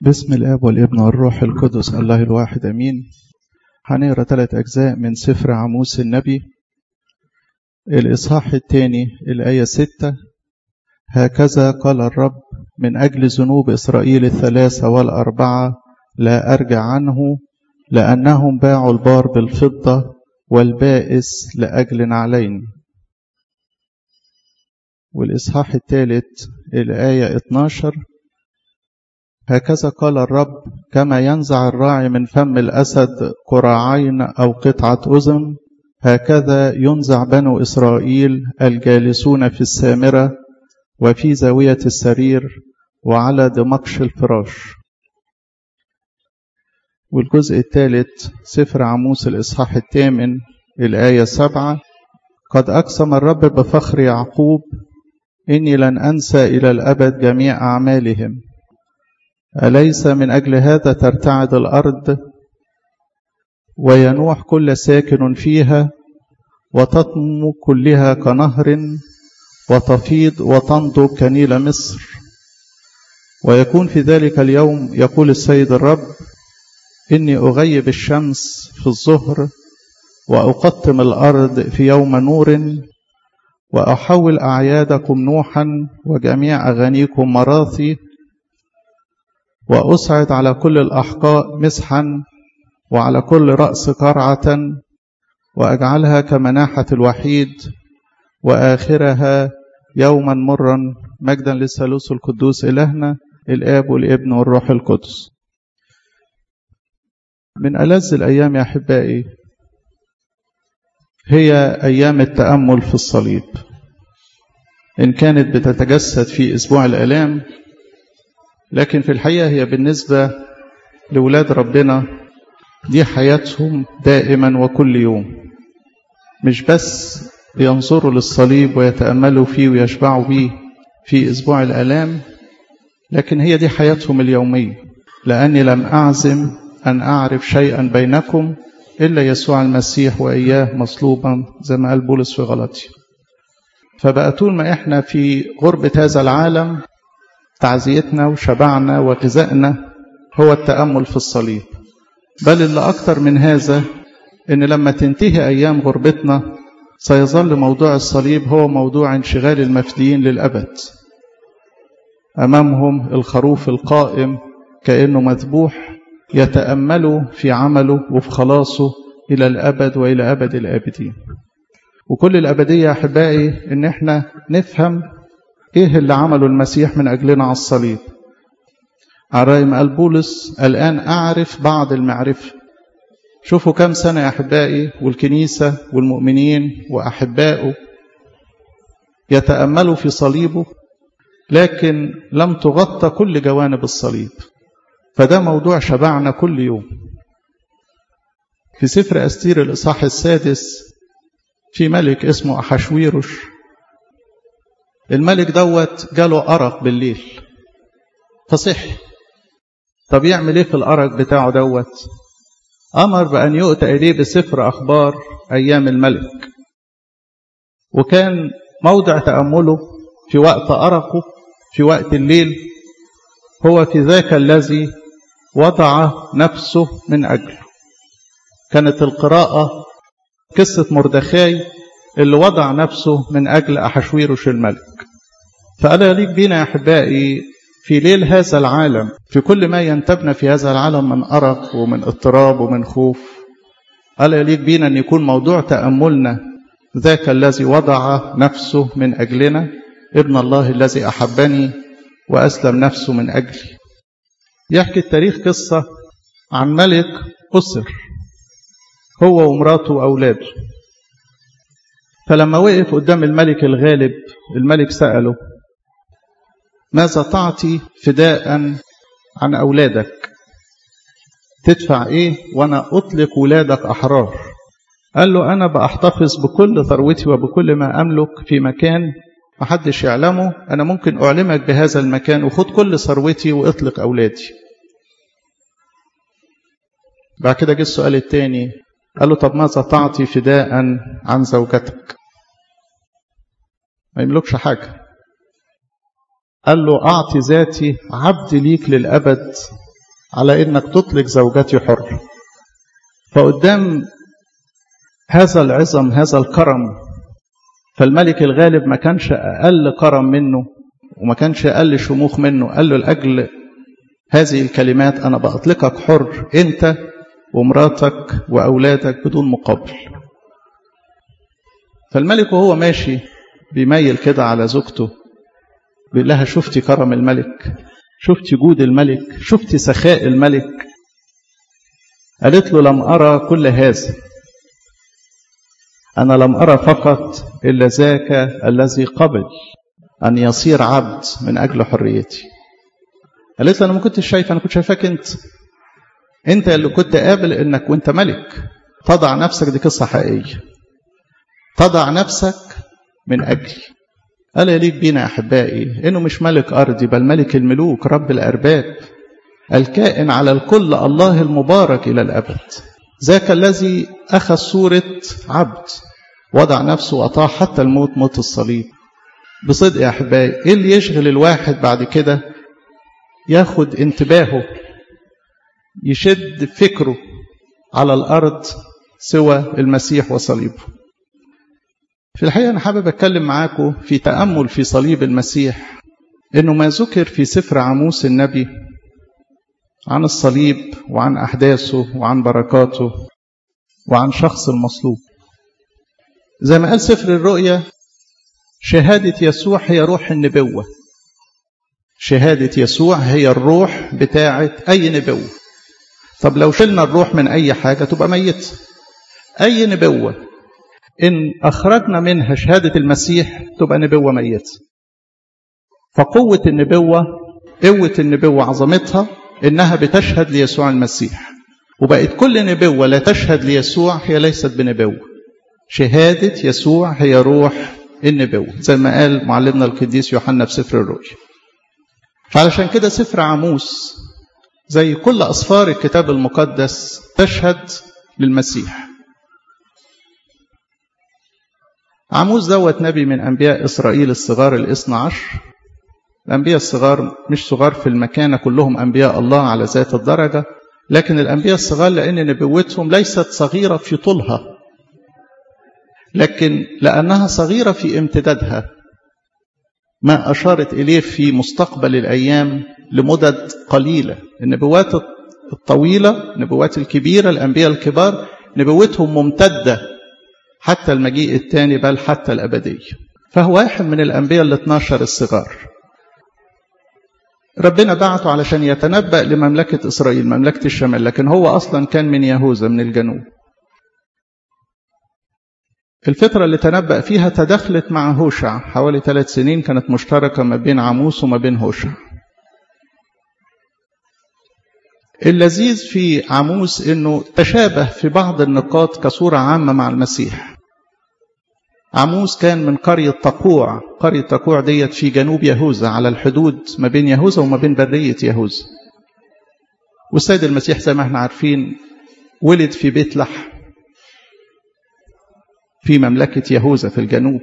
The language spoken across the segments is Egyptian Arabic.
بسم الاب والابن والروح القدس الله الواحد امين هنقرا ثلاث اجزاء من سفر عموس النبي الاصحاح الثاني الايه ستة هكذا قال الرب من اجل ذنوب اسرائيل الثلاثه والاربعه لا ارجع عنه لانهم باعوا البار بالفضه والبائس لاجل نعلين والاصحاح الثالث الايه 12 هكذا قال الرب كما ينزع الراعي من فم الأسد قراعين أو قطعة أذن هكذا ينزع بنو إسرائيل الجالسون في السامرة وفي زاوية السرير وعلى دمقش الفراش والجزء الثالث سفر عموس الإصحاح الثامن الآية سبعة قد أقسم الرب بفخر يعقوب إني لن أنسى إلى الأبد جميع أعمالهم أليس من أجل هذا ترتعد الأرض وينوح كل ساكن فيها وتطم كلها كنهر وتفيض وتنضج كنيل مصر ويكون في ذلك اليوم يقول السيد الرب إني أغيب الشمس في الظهر وأقطم الأرض في يوم نور وأحول أعيادكم نوحا وجميع أغانيكم مراثي وأصعد على كل الأحقاء مسحا وعلى كل رأس قرعة وأجعلها كمناحة الوحيد وآخرها يوما مرا مجدا للثالوث القدوس إلهنا الآب والابن والروح القدس من ألذ الأيام يا أحبائي هي أيام التأمل في الصليب إن كانت بتتجسد في أسبوع الآلام لكن في الحقيقة هي بالنسبة لولاد ربنا دي حياتهم دائما وكل يوم مش بس ينظروا للصليب ويتأملوا فيه ويشبعوا به في أسبوع الآلام لكن هي دي حياتهم اليومية لأني لم أعزم أن أعرف شيئا بينكم إلا يسوع المسيح وإياه مصلوبا زي ما قال بولس في غلطي فبقى طول ما إحنا في غربة هذا العالم تعزيتنا وشبعنا وغذائنا هو التأمل في الصليب بل اللي أكتر من هذا إن لما تنتهي أيام غربتنا سيظل موضوع الصليب هو موضوع انشغال المفديين للأبد أمامهم الخروف القائم كأنه مذبوح يتأملوا في عمله وفي خلاصه إلى الأبد وإلى أبد الآبدين وكل الأبدية يا أحبائي إن إحنا نفهم ايه اللي عمله المسيح من اجلنا على الصليب على ما قال بولس الان اعرف بعض المعرفه شوفوا كم سنه يا احبائي والكنيسه والمؤمنين واحبائه يتاملوا في صليبه لكن لم تغطى كل جوانب الصليب فده موضوع شبعنا كل يوم في سفر استير الاصحاح السادس في ملك اسمه احشويروش الملك دوت جاله أرق بالليل فصحي طب يعمل ايه في الأرق بتاعه دوت أمر بأن يؤتى إليه بسفر أخبار أيام الملك وكان موضع تأمله في وقت أرقه في وقت الليل هو في ذاك الذي وضع نفسه من أجله كانت القراءة قصة مردخاي اللي وضع نفسه من أجل أحشويروش الملك فألا يليق بنا يا أحبائي في ليل هذا العالم في كل ما ينتبنا في هذا العالم من أرق ومن اضطراب ومن خوف ألا يليق بنا أن يكون موضوع تأملنا ذاك الذي وضع نفسه من أجلنا ابن الله الذي أحبني وأسلم نفسه من أجلي يحكي التاريخ قصة عن ملك أسر هو ومراته وأولاده فلما وقف قدام الملك الغالب الملك سأله ماذا تعطي فداء عن أولادك تدفع إيه وأنا أطلق ولادك أحرار قال له أنا بأحتفظ بكل ثروتي وبكل ما أملك في مكان محدش يعلمه أنا ممكن أعلمك بهذا المكان وخد كل ثروتي وأطلق أولادي بعد كده جه السؤال الثاني قال له طب ماذا تعطي فداء عن زوجتك ما يملكش حاجة قال له أعطي ذاتي عبد ليك للأبد على انك تطلق زوجتي حر فقدام هذا العظم هذا الكرم فالملك الغالب ما كانش اقل كرم منه وما كانش اقل شموخ منه قال له لاجل هذه الكلمات انا باطلقك حر انت ومراتك واولادك بدون مقابل فالملك وهو ماشي بيميل كده على زوجته بيقول لها شفتي كرم الملك شفتي جود الملك شفتي سخاء الملك قالت له لم أرى كل هذا أنا لم أرى فقط إلا ذاك الذي قبل أن يصير عبد من أجل حريتي قالت له أنا ما كنتش شايف أنا كنت شايفاك أنت أنت اللي كنت قابل إنك وأنت ملك تضع نفسك دي قصة حقيقية تضع نفسك من أجلي قال يليق بينا يا أحبائي إنه مش ملك أرضي بل ملك الملوك رب الأرباب الكائن على الكل الله المبارك إلى الأبد ذاك الذي أخذ صورة عبد وضع نفسه وأطاع حتى الموت موت الصليب بصدق يا أحبائي إيه اللي يشغل الواحد بعد كده ياخد انتباهه يشد فكره على الأرض سوى المسيح وصليبه في الحقيقة أنا حابب أتكلم معاكم في تأمل في صليب المسيح إنه ما ذكر في سفر عموس النبي عن الصليب وعن أحداثه وعن بركاته وعن شخص المصلوب زي ما قال سفر الرؤيا شهادة يسوع هي روح النبوة شهادة يسوع هي الروح بتاعة أي نبوة طب لو شلنا الروح من أي حاجة تبقى ميتة أي نبوة إن أخرجنا منها شهادة المسيح تبقى نبوة ميتة فقوة النبوة قوة النبوة عظمتها إنها بتشهد ليسوع المسيح وبقت كل نبوة لا تشهد ليسوع هي ليست بنبوة شهادة يسوع هي روح النبوة زي ما قال معلمنا القديس يوحنا في سفر الرؤيا فعلشان كده سفر عموس زي كل أسفار الكتاب المقدس تشهد للمسيح عموس دوت نبي من أنبياء إسرائيل الصغار الاثنى عشر الأنبياء الصغار مش صغار في المكانة كلهم أنبياء الله على ذات الدرجة لكن الأنبياء الصغار لأن نبوتهم ليست صغيرة في طولها لكن لأنها صغيرة في امتدادها ما أشارت إليه في مستقبل الأيام لمدد قليلة النبوات الطويلة النبوات الكبيرة الأنبياء الكبار نبوتهم ممتدة حتى المجيء الثاني بل حتى الأبدية فهو واحد من الأنبياء ال 12 الصغار ربنا بعته علشان يتنبأ لمملكة إسرائيل مملكة الشمال لكن هو أصلا كان من يهوذا من الجنوب الفترة اللي تنبأ فيها تدخلت مع هوشع حوالي ثلاث سنين كانت مشتركة ما بين عموس وما بين هوشع اللذيذ في عموس انه تشابه في بعض النقاط كصورة عامة مع المسيح عموس كان من قرية تقوع قرية تقوع ديت في جنوب يهوذا على الحدود ما بين يهوذا وما بين برية يهوذا والسيد المسيح زي ما احنا عارفين ولد في بيت لحم في مملكة يهوذا في الجنوب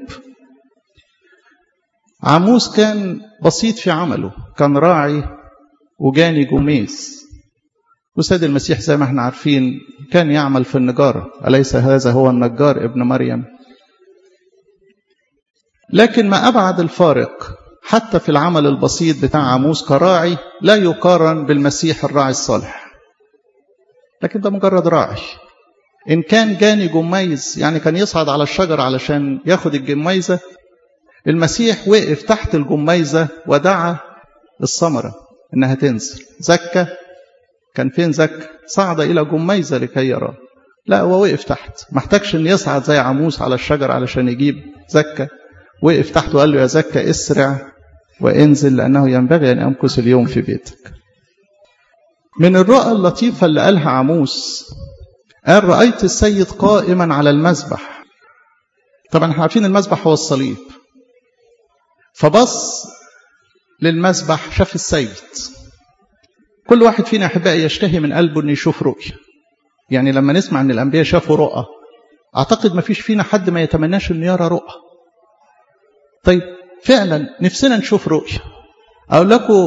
عموس كان بسيط في عمله كان راعي وجاني جميس والسيد المسيح زي ما احنا عارفين كان يعمل في النجارة أليس هذا هو النجار ابن مريم لكن ما أبعد الفارق حتى في العمل البسيط بتاع عموس كراعي لا يقارن بالمسيح الراعي الصالح لكن ده مجرد راعي إن كان جاني جميز يعني كان يصعد على الشجر علشان ياخد الجميزة المسيح وقف تحت الجميزة ودعا الثمرة إنها تنزل زكى كان فين زكى صعد إلى جميزة لكي يراه لا هو وقف تحت ما احتاجش إن يصعد زي عموس على الشجر علشان يجيب زكى وقف تحت وقال له يا زكى اسرع وانزل لأنه ينبغي أن أمكث اليوم في بيتك من الرؤى اللطيفة اللي قالها عموس قال رأيت السيد قائما على المذبح طبعا احنا عارفين المذبح هو الصليب فبص للمذبح شاف السيد كل واحد فينا احبائي يشتهي من قلبه انه يشوف رؤيه يعني لما نسمع ان الانبياء شافوا رؤى اعتقد ما فيش فينا حد ما يتمناش انه يرى رؤى طيب فعلا نفسنا نشوف رؤيه اقول لكم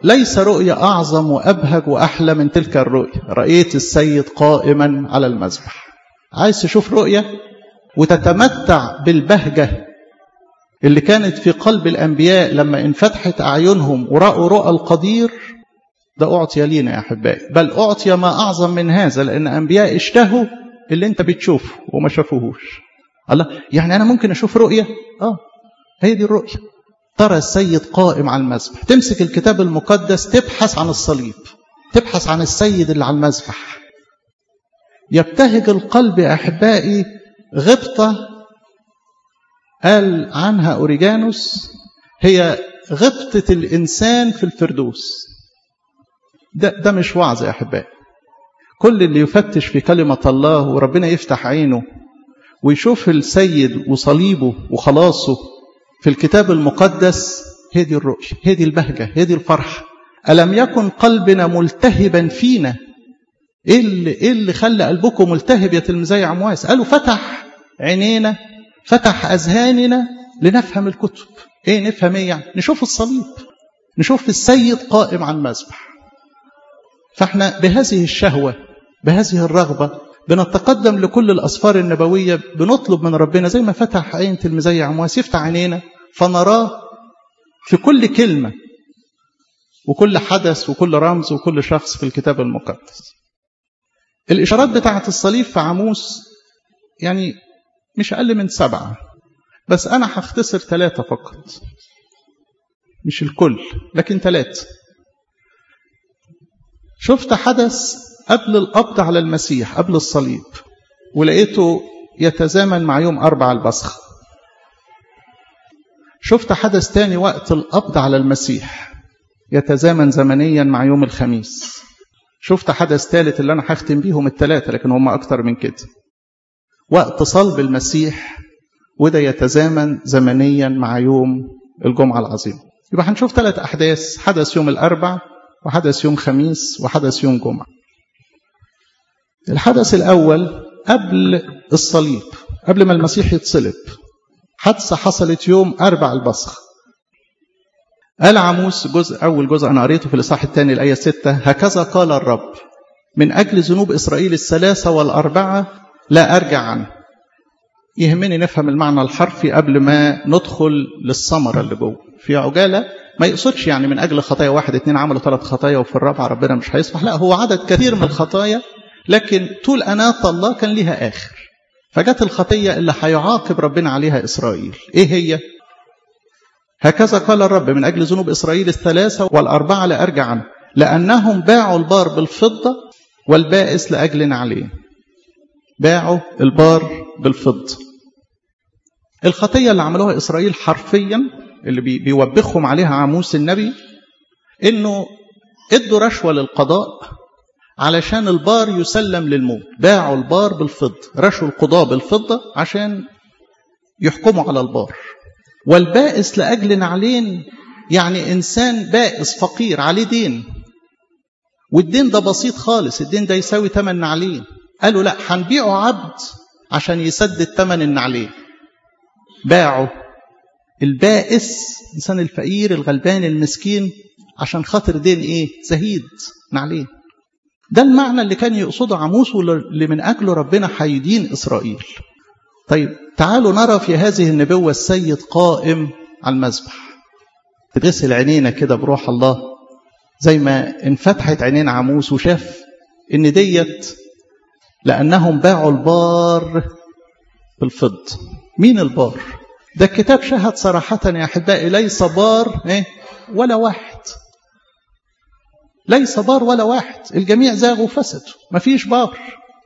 ليس رؤية أعظم وأبهج وأحلى من تلك الرؤية رأيت السيد قائما على المذبح عايز تشوف رؤية وتتمتع بالبهجة اللي كانت في قلب الأنبياء لما انفتحت أعينهم ورأوا رؤى القدير ده أعطي لينا يا أحبائي بل أعطي ما أعظم من هذا لأن أنبياء اشتهوا اللي أنت بتشوفه وما شافوهوش الله يعني أنا ممكن أشوف رؤية آه هي دي الرؤية ترى السيد قائم على المذبح تمسك الكتاب المقدس تبحث عن الصليب تبحث عن السيد اللي على المذبح يبتهج القلب يا أحبائي غبطة قال عنها أوريجانوس هي غبطة الإنسان في الفردوس ده, ده مش وعظ يا أحبائي كل اللي يفتش في كلمة الله وربنا يفتح عينه ويشوف السيد وصليبه وخلاصه في الكتاب المقدس هي دي الرؤية هي دي البهجة هي دي الفرحة ألم يكن قلبنا ملتهبا فينا إيه اللي, إيه اللي خلى قلبكم ملتهب يا تلميذي عمواس قالوا فتح عينينا فتح أذهاننا لنفهم الكتب إيه نفهم إيه يعني نشوف الصليب نشوف السيد قائم على المذبح فاحنا بهذه الشهوة بهذه الرغبة بنتقدم لكل الأسفار النبوية بنطلب من ربنا زي ما فتح عين تلميذي عمواس يفتح عينينا فنراه في كل كلمة وكل حدث وكل رمز وكل شخص في الكتاب المقدس الإشارات بتاعة الصليب في عموس يعني مش أقل من سبعة بس أنا هختصر ثلاثة فقط مش الكل لكن ثلاثة شفت حدث قبل القبض على المسيح قبل الصليب ولقيته يتزامن مع يوم أربع البصخ شفت حدث تاني وقت القبض على المسيح يتزامن زمنيا مع يوم الخميس شفت حدث ثالث اللي أنا هختم بيهم الثلاثة لكن هم أكتر من كده وقت صلب المسيح وده يتزامن زمنيا مع يوم الجمعة العظيمة يبقى هنشوف ثلاث أحداث حدث يوم الأربع وحدث يوم خميس وحدث يوم جمعة الحدث الأول قبل الصليب قبل ما المسيح يتصلب حادثة حصلت يوم أربع البصخ قال عموس جزء أول جزء أنا قريته في الإصحاح الثاني الآية ستة هكذا قال الرب من أجل ذنوب إسرائيل الثلاثة والأربعة لا أرجع عنه يهمني نفهم المعنى الحرفي قبل ما ندخل للثمرة اللي جوه في عجالة ما يقصدش يعني من أجل خطايا واحد اتنين عملوا ثلاث خطايا وفي الرابعة ربنا مش هيصفح لا هو عدد كثير من الخطايا لكن طول أناة الله كان ليها آخر فجت الخطية اللي هيعاقب ربنا عليها إسرائيل إيه هي؟ هكذا قال الرب من أجل ذنوب إسرائيل الثلاثة والأربعة لا أرجع عنه لأنهم باعوا البار بالفضة والبائس لأجل عليه باعوا البار بالفضة الخطية اللي عملوها إسرائيل حرفيا اللي بيوبخهم عليها عاموس النبي إنه ادوا رشوة للقضاء علشان البار يسلم للموت باعوا البار بالفضة رشوا القضاء بالفضة عشان يحكموا على البار والبائس لأجل نعلين يعني إنسان بائس فقير عليه دين والدين ده بسيط خالص الدين ده يساوي ثمن نعلين قالوا لا هنبيعه عبد عشان يسدد ثمن النعلين باعوا البائس الإنسان الفقير الغلبان المسكين عشان خاطر دين إيه زهيد نعلين ده المعنى اللي كان يقصده عموس واللي من أجله ربنا هيدين إسرائيل طيب تعالوا نرى في هذه النبوة السيد قائم على المذبح تغسل عينينا كده بروح الله زي ما انفتحت عينين عموس وشاف ان ديت لأنهم باعوا البار بالفض مين البار ده الكتاب شهد صراحة يا أحبائي ليس بار إيه؟ ولا واحد ليس بار ولا واحد الجميع زاغوا وفسدوا مفيش بار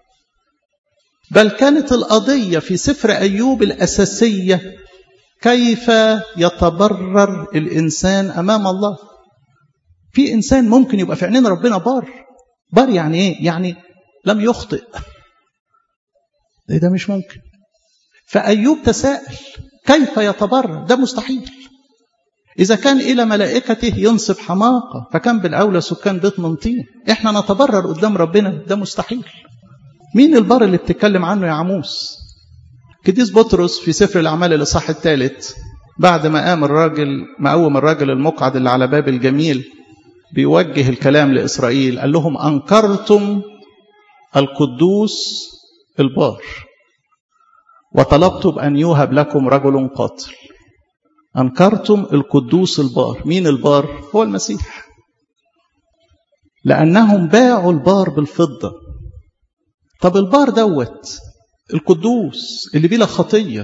بل كانت القضية في سفر أيوب الأساسية كيف يتبرر الإنسان أمام الله في إنسان ممكن يبقى في عينين ربنا بار بار يعني إيه؟ يعني لم يخطئ ده, ده مش ممكن فأيوب تساءل كيف يتبرر ده مستحيل إذا كان إلى ملائكته ينصب حماقة فكان بالأولى سكان بيت من طين إحنا نتبرر قدام ربنا ده مستحيل مين البر اللي بتتكلم عنه يا عموس قديس بطرس في سفر الأعمال الإصحاح الثالث بعد ما قام الراجل مقوم الراجل المقعد اللي على باب الجميل بيوجه الكلام لإسرائيل قال لهم أنكرتم القدوس البار وطلبتم أن يوهب لكم رجل قاتل أنكرتم القدوس البار مين البار؟ هو المسيح لأنهم باعوا البار بالفضة طب البار دوت القدوس اللي بلا خطية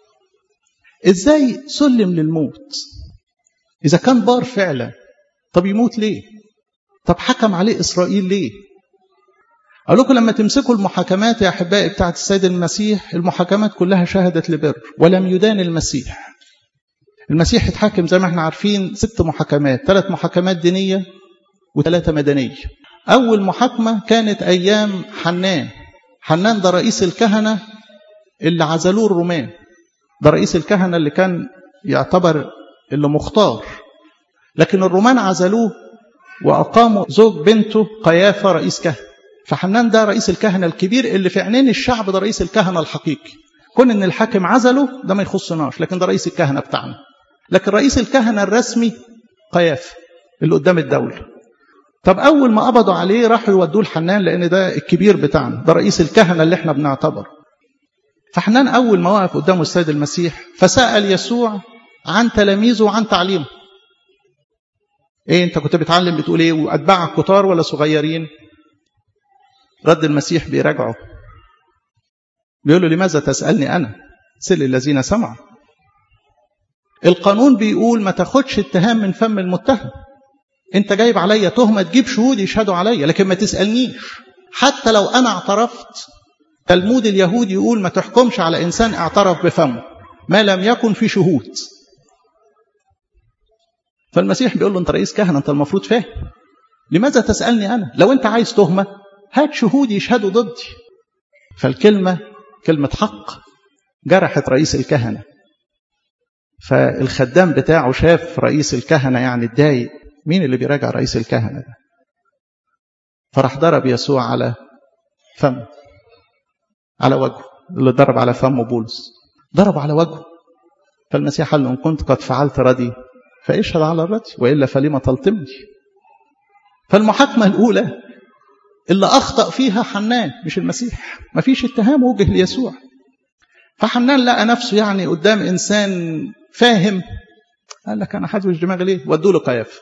ازاي سلم للموت إذا كان بار فعلا طب يموت ليه طب حكم عليه إسرائيل ليه أقول لكم لما تمسكوا المحاكمات يا أحبائي بتاعت السيد المسيح المحاكمات كلها شهدت لبر ولم يدان المسيح المسيح اتحاكم زي ما احنا عارفين ست محاكمات ثلاث محاكمات دينية وثلاثة مدنية أول محاكمة كانت أيام حنان حنان ده رئيس الكهنة اللي عزلوه الرومان ده رئيس الكهنة اللي كان يعتبر اللي مختار لكن الرومان عزلوه وأقاموا زوج بنته قيافة رئيس كهنة فحنان ده رئيس الكهنة الكبير اللي في عينين الشعب ده رئيس الكهنة الحقيقي كون ان الحاكم عزله ده ما يخصناش لكن ده رئيس الكهنة بتاعنا لكن رئيس الكهنة الرسمي قيافة اللي قدام الدولة طب أول ما قبضوا عليه راحوا يودوه لحنان لأن ده الكبير بتاعنا ده رئيس الكهنة اللي احنا بنعتبره فحنان أول ما وقف قدامه السيد المسيح فسأل يسوع عن تلاميذه وعن تعليمه ايه انت كنت بتعلم بتقول ايه واتباعك كتار ولا صغيرين رد المسيح بيراجعه بيقول له لماذا تسألني أنا سل الذين سمعوا القانون بيقول ما تاخدش اتهام من فم المتهم انت جايب عليا تهمة تجيب شهود يشهدوا عليا لكن ما تسألنيش حتى لو أنا اعترفت تلمود اليهود يقول ما تحكمش على إنسان اعترف بفمه ما لم يكن في شهود فالمسيح بيقول له انت رئيس كهنة انت المفروض فاهم لماذا تسألني أنا لو انت عايز تهمة هات شهود يشهدوا ضدي فالكلمة كلمة حق جرحت رئيس الكهنة فالخدام بتاعه شاف رئيس الكهنة يعني اتضايق مين اللي بيراجع رئيس الكهنة ده فراح ضرب يسوع على فمه على وجهه اللي ضرب على فمه بولس ضرب على وجهه فالمسيح قال له إن كنت قد فعلت ردي فاشهد على الردي وإلا فلما تلطمني فالمحاكمة الأولى اللي أخطأ فيها حنان مش المسيح ما فيش اتهام وجه ليسوع فحنان لقى نفسه يعني قدام إنسان فاهم قال لك أنا حاسبش دماغي ليه ودوا له قيافة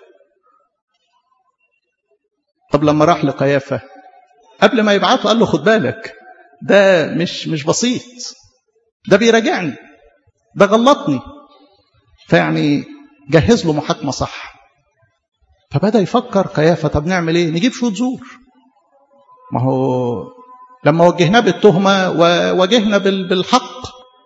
طب لما راح لقيافة قبل ما يبعته قال له خد بالك ده مش مش بسيط ده بيراجعني ده غلطني فيعني جهز له محاكمة صح فبدأ يفكر قيافة طب نعمل ايه نجيب شهود زور ما هو لما وجهناه بالتهمة وواجهنا بالحق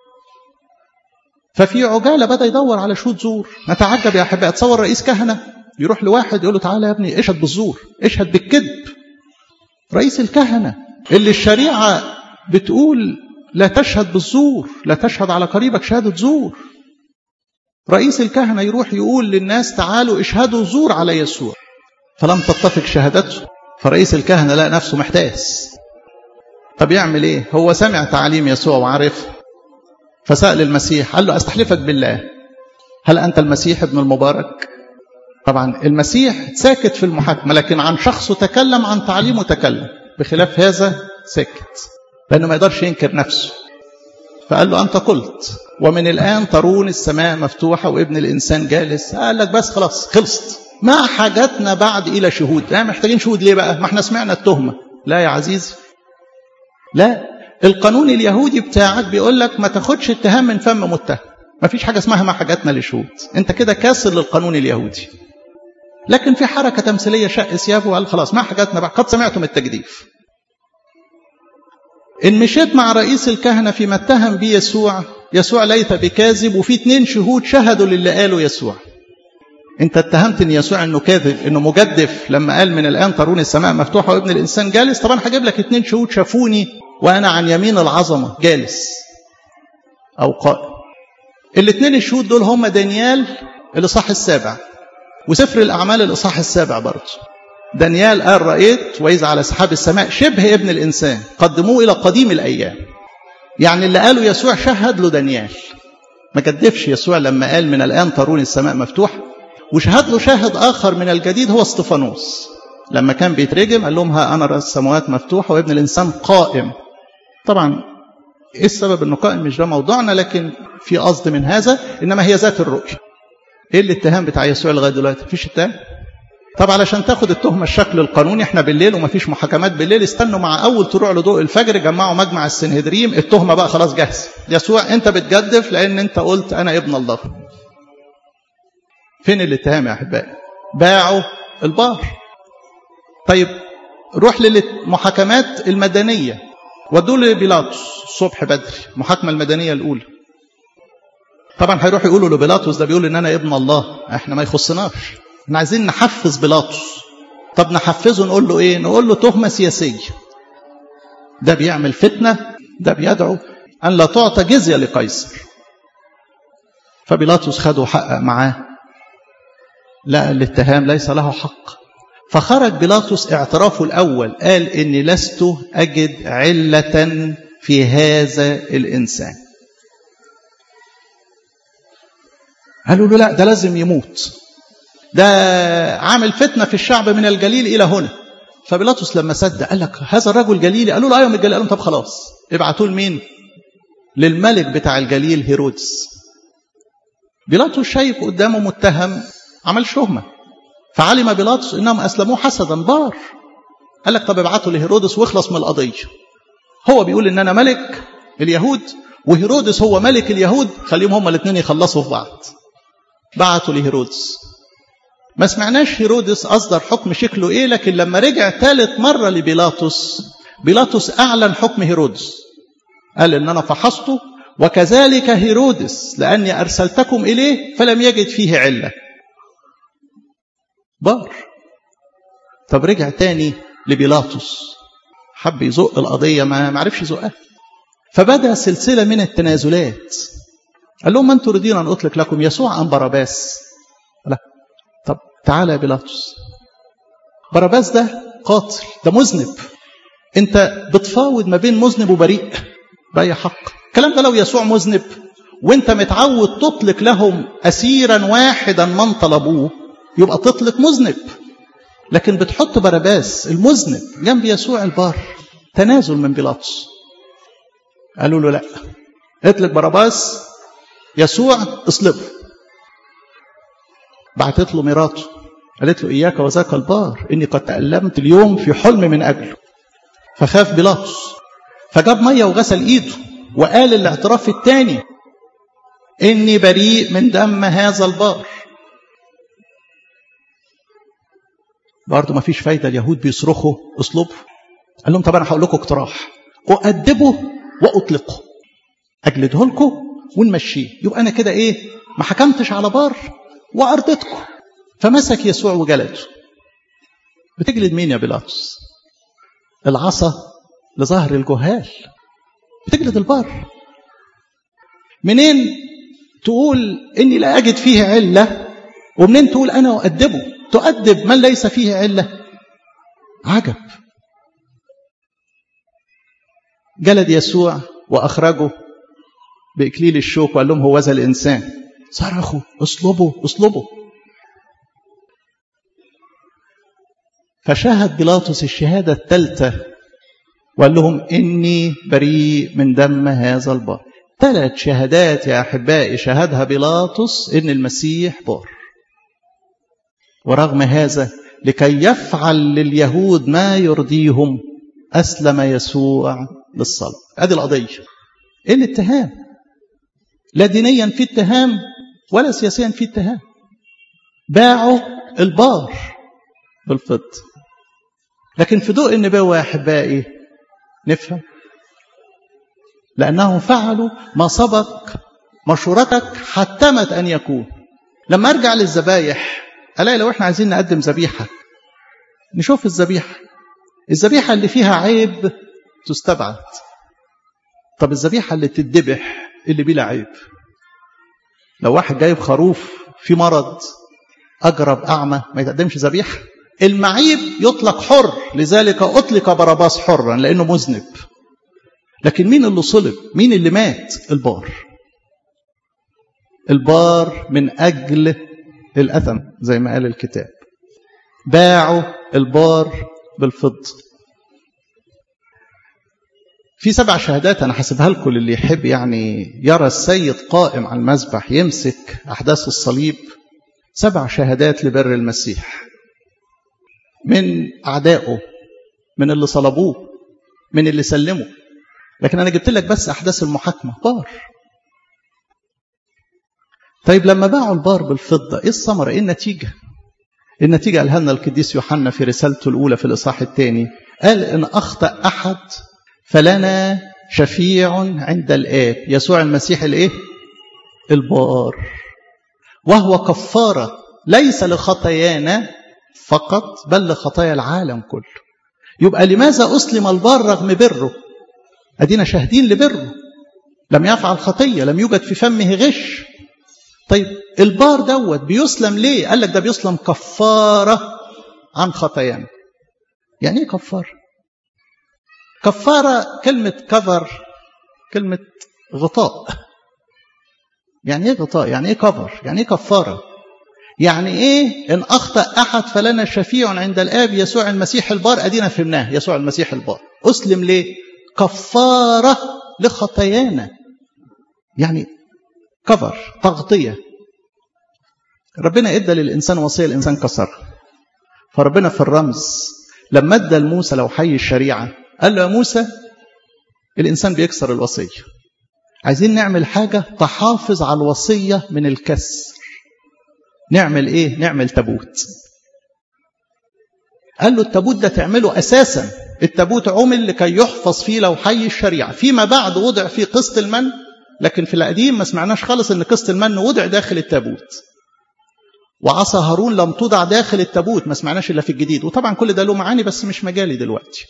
ففي عجالة بدأ يدور على شهود زور نتعجب يا أحبائي تصور رئيس كهنة يروح لواحد يقول له تعالى يا ابني اشهد بالزور اشهد بالكذب رئيس الكهنة اللي الشريعة بتقول لا تشهد بالزور لا تشهد على قريبك شهادة زور رئيس الكهنة يروح يقول للناس تعالوا اشهدوا زور على يسوع فلم تتفق شهادته فرئيس الكهنة لقى نفسه محتاس طب يعمل ايه هو سمع تعليم يسوع وعرف فسأل المسيح قال له استحلفك بالله هل أنت المسيح ابن المبارك طبعا المسيح ساكت في المحاكمة لكن عن شخصه تكلم عن تعليمه تكلم بخلاف هذا ساكت لأنه ما يقدرش ينكر نفسه فقال له أنت قلت ومن الآن ترون السماء مفتوحة وابن الإنسان جالس قال لك بس خلاص خلصت ما حاجتنا بعد إلى شهود لا محتاجين شهود ليه بقى ما احنا سمعنا التهمة لا يا عزيزي لا القانون اليهودي بتاعك بيقول لك ما تاخدش اتهام من فم متهم ما فيش حاجة اسمها ما حاجتنا لشهود انت كده كاسر للقانون اليهودي لكن في حركة تمثيلية شق ثيابه وقال خلاص ما حاجتنا بقى قد سمعتم التجديف إن مشيت مع رئيس الكهنة فيما اتهم به يسوع يسوع ليس بكاذب وفي اتنين شهود شهدوا للي قاله يسوع انت اتهمت ان يسوع انه كاذب انه مجدف لما قال من الان ترون السماء مفتوحه وابن الانسان جالس طبعا هجيب لك اتنين شهود شافوني وانا عن يمين العظمه جالس او قائم الاثنين الشهود دول هم دانيال الاصحاح السابع وسفر الاعمال الاصحاح السابع برضه دانيال قال رأيت وإذا على سحاب السماء شبه ابن الإنسان قدموه إلى قديم الأيام يعني اللي قاله يسوع شهد له دانيال ما كدفش يسوع لما قال من الآن ترون السماء مفتوحة وشهد له شاهد آخر من الجديد هو استفانوس لما كان بيترجم قال لهم ها أنا رأس السماوات مفتوحة وابن الإنسان قائم طبعا إيه السبب أنه قائم مش ده موضوعنا لكن في قصد من هذا إنما هي ذات الرؤية إيه الاتهام بتاع يسوع لغاية دلوقتي مفيش اتهام طب علشان تاخد التهمة الشكل القانوني احنا بالليل ومفيش محاكمات بالليل استنوا مع أول طلوع لضوء الفجر جمعوا مجمع السنهدريم التهمة بقى خلاص جاهزة يسوع أنت بتجدف لأن أنت قلت أنا ابن الله فين الاتهام يا أحبائي باعوا البار طيب روح للمحاكمات المدنية ودوا لبيلاطس الصبح بدري المحاكمة المدنية الأولى طبعا هيروح يقولوا لبيلاطس ده بيقول ان انا ابن الله احنا ما يخصناش احنا عايزين نحفز بيلاطس طب نحفزه نقول له ايه نقول له تهمه سياسيه ده بيعمل فتنه ده بيدعو ان لا تعطى جزيه لقيصر فبيلاطس خده حقق معاه لا الاتهام ليس له حق فخرج بيلاطس اعترافه الاول قال اني لست اجد عله في هذا الانسان قالوا له لا ده لازم يموت ده عامل فتنة في الشعب من الجليل إلى هنا فبيلاطس لما صدق قال لك هذا الرجل جليلي قالوا له أيوة من الجليل قال لهم طب خلاص ابعتوه لمين للملك بتاع الجليل هيرودس بيلاطس شايف قدامه متهم عمل شهمة فعلم بيلاطس انهم اسلموه حسدا بار قال لك طب ابعته لهيرودس واخلص من القضيه هو بيقول ان انا ملك اليهود وهيرودس هو ملك اليهود خليهم هما الاثنين يخلصوا في بعض بعتوا لهيرودس ما سمعناش هيرودس أصدر حكم شكله إيه لكن لما رجع ثالث مرة لبيلاطس بيلاطس أعلن حكم هيرودس قال إن أنا فحصته وكذلك هيرودس لأني أرسلتكم إليه فلم يجد فيه علة بار طب رجع تاني لبيلاطس حب يزق القضية ما معرفش يزقها فبدأ سلسلة من التنازلات قال لهم من تريدون أن أطلق لكم يسوع أم باراباس لا طب تعالى يا بيلاطس باراباس ده قاتل ده مذنب انت بتفاوض ما بين مذنب وبريء بأي حق الكلام ده لو يسوع مذنب وانت متعود تطلق لهم أسيرا واحدا من طلبوه يبقى تطلق مذنب لكن بتحط باراباس المذنب جنب يسوع البار تنازل من بيلاطس قالوا له لا اطلق باراباس يسوع اصلبه بعتت له مراته قالت له إياك وذاك البار إني قد تألمت اليوم في حلم من أجله فخاف بيلاطس فجاب مية وغسل إيده وقال الاعتراف الثاني إني بريء من دم هذا البار برضه ما فيش فايدة اليهود بيصرخوا اصلبه قال لهم طب أنا هقول لكم اقتراح أؤدبه وأطلقه أجلده لكم ونمشيه يبقى أنا كده إيه ما حكمتش على بار وأرضتكم فمسك يسوع وجلده بتجلد مين يا بيلاطس العصا لظهر الجهال بتجلد البار منين تقول إني لا أجد فيه علة ومنين تقول أنا أؤدبه تؤدب من ليس فيه علة عجب جلد يسوع وأخرجه بإكليل الشوك وقال لهم هو ذا الإنسان صرخوا اصلبوا اصلبوا فشهد بيلاطس الشهادة الثالثة وقال لهم إني بريء من دم هذا البار ثلاث شهادات يا أحبائي شهدها بيلاطس إن المسيح بار ورغم هذا لكي يفعل لليهود ما يرضيهم أسلم يسوع للصلب هذه القضية إيه الاتهام لا دينيا في اتهام ولا سياسيا في اتهام باعوا البار بالفض لكن في ضوء النبوة يا أحبائي نفهم لأنهم فعلوا ما سبق مشورتك حتمت أن يكون لما أرجع للذبايح ألاقي لو إحنا عايزين نقدم ذبيحة نشوف الذبيحة الذبيحة اللي فيها عيب تستبعد طب الذبيحة اللي تتذبح اللي بلا عيب لو واحد جايب خروف في مرض أجرب أعمى ما يتقدمش ذبيحة المعيب يطلق حر لذلك أطلق باراباس حرا لأنه مذنب لكن مين اللي صلب مين اللي مات البار البار من أجل الأثم زي ما قال الكتاب باعوا البار بالفضة في سبع شهادات أنا حاسبها لكم اللي يحب يعني يرى السيد قائم على المذبح يمسك أحداث الصليب سبع شهادات لبر المسيح من أعدائه من اللي صلبوه من اللي سلموا لكن أنا جبت لك بس أحداث المحاكمة بار طيب لما باعوا البار بالفضة إيه الثمرة إيه النتيجة النتيجة قالها لنا القديس يوحنا في رسالته الأولى في الإصحاح الثاني قال إن أخطأ أحد فلنا شفيع عند الآب يسوع المسيح الإيه البار وهو كفارة ليس لخطايانا فقط بل لخطايا العالم كله يبقى لماذا أسلم البار رغم بره أدينا شاهدين لبره لم يفعل خطية لم يوجد في فمه غش طيب البار دوت بيسلم ليه قال لك ده بيسلم كفارة عن خطايانا يعني ايه كفارة كفارة كلمة كفر كلمة غطاء يعني ايه غطاء يعني ايه كفر يعني ايه كفارة يعني ايه ان اخطأ احد فلنا شفيع عند الاب يسوع المسيح البار ادينا فهمناه يسوع المسيح البار اسلم ليه كفارة لخطايانا يعني كفر تغطية ربنا ادى للإنسان وصية الإنسان كسرها فربنا في الرمز لما ادى لموسى لو حي الشريعة قال له يا موسى الإنسان بيكسر الوصية عايزين نعمل حاجة تحافظ على الوصية من الكسر نعمل ايه نعمل تابوت قال له التابوت ده تعمله أساسا التابوت عمل لكي يحفظ فيه لو حي الشريعة فيما بعد وضع فيه قسط المن لكن في القديم ما سمعناش خالص ان قسط المن وضع داخل التابوت وعصا هارون لم توضع داخل التابوت ما سمعناش الا في الجديد وطبعا كل ده له معاني بس مش مجالي دلوقتي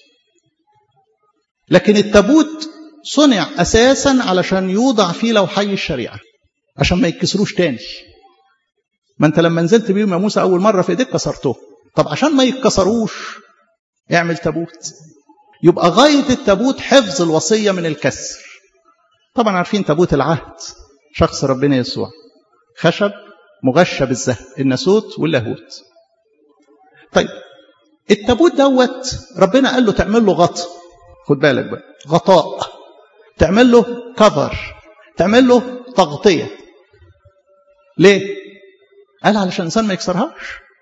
لكن التابوت صنع اساسا علشان يوضع فيه لو حي الشريعه عشان ما يتكسروش تاني ما انت لما نزلت بيهم يا موسى اول مره في ايديك كسرته طب عشان ما يتكسروش اعمل تابوت يبقى غايه التابوت حفظ الوصيه من الكسر طبعا عارفين تابوت العهد شخص ربنا يسوع خشب مغشى بالذهب الناسوت واللاهوت طيب التابوت دوت ربنا قال له تعمل له غطاء خد بالك بقى غطاء تعمل له كفر تعمل له تغطية ليه قال علشان الإنسان ما يكسرهاش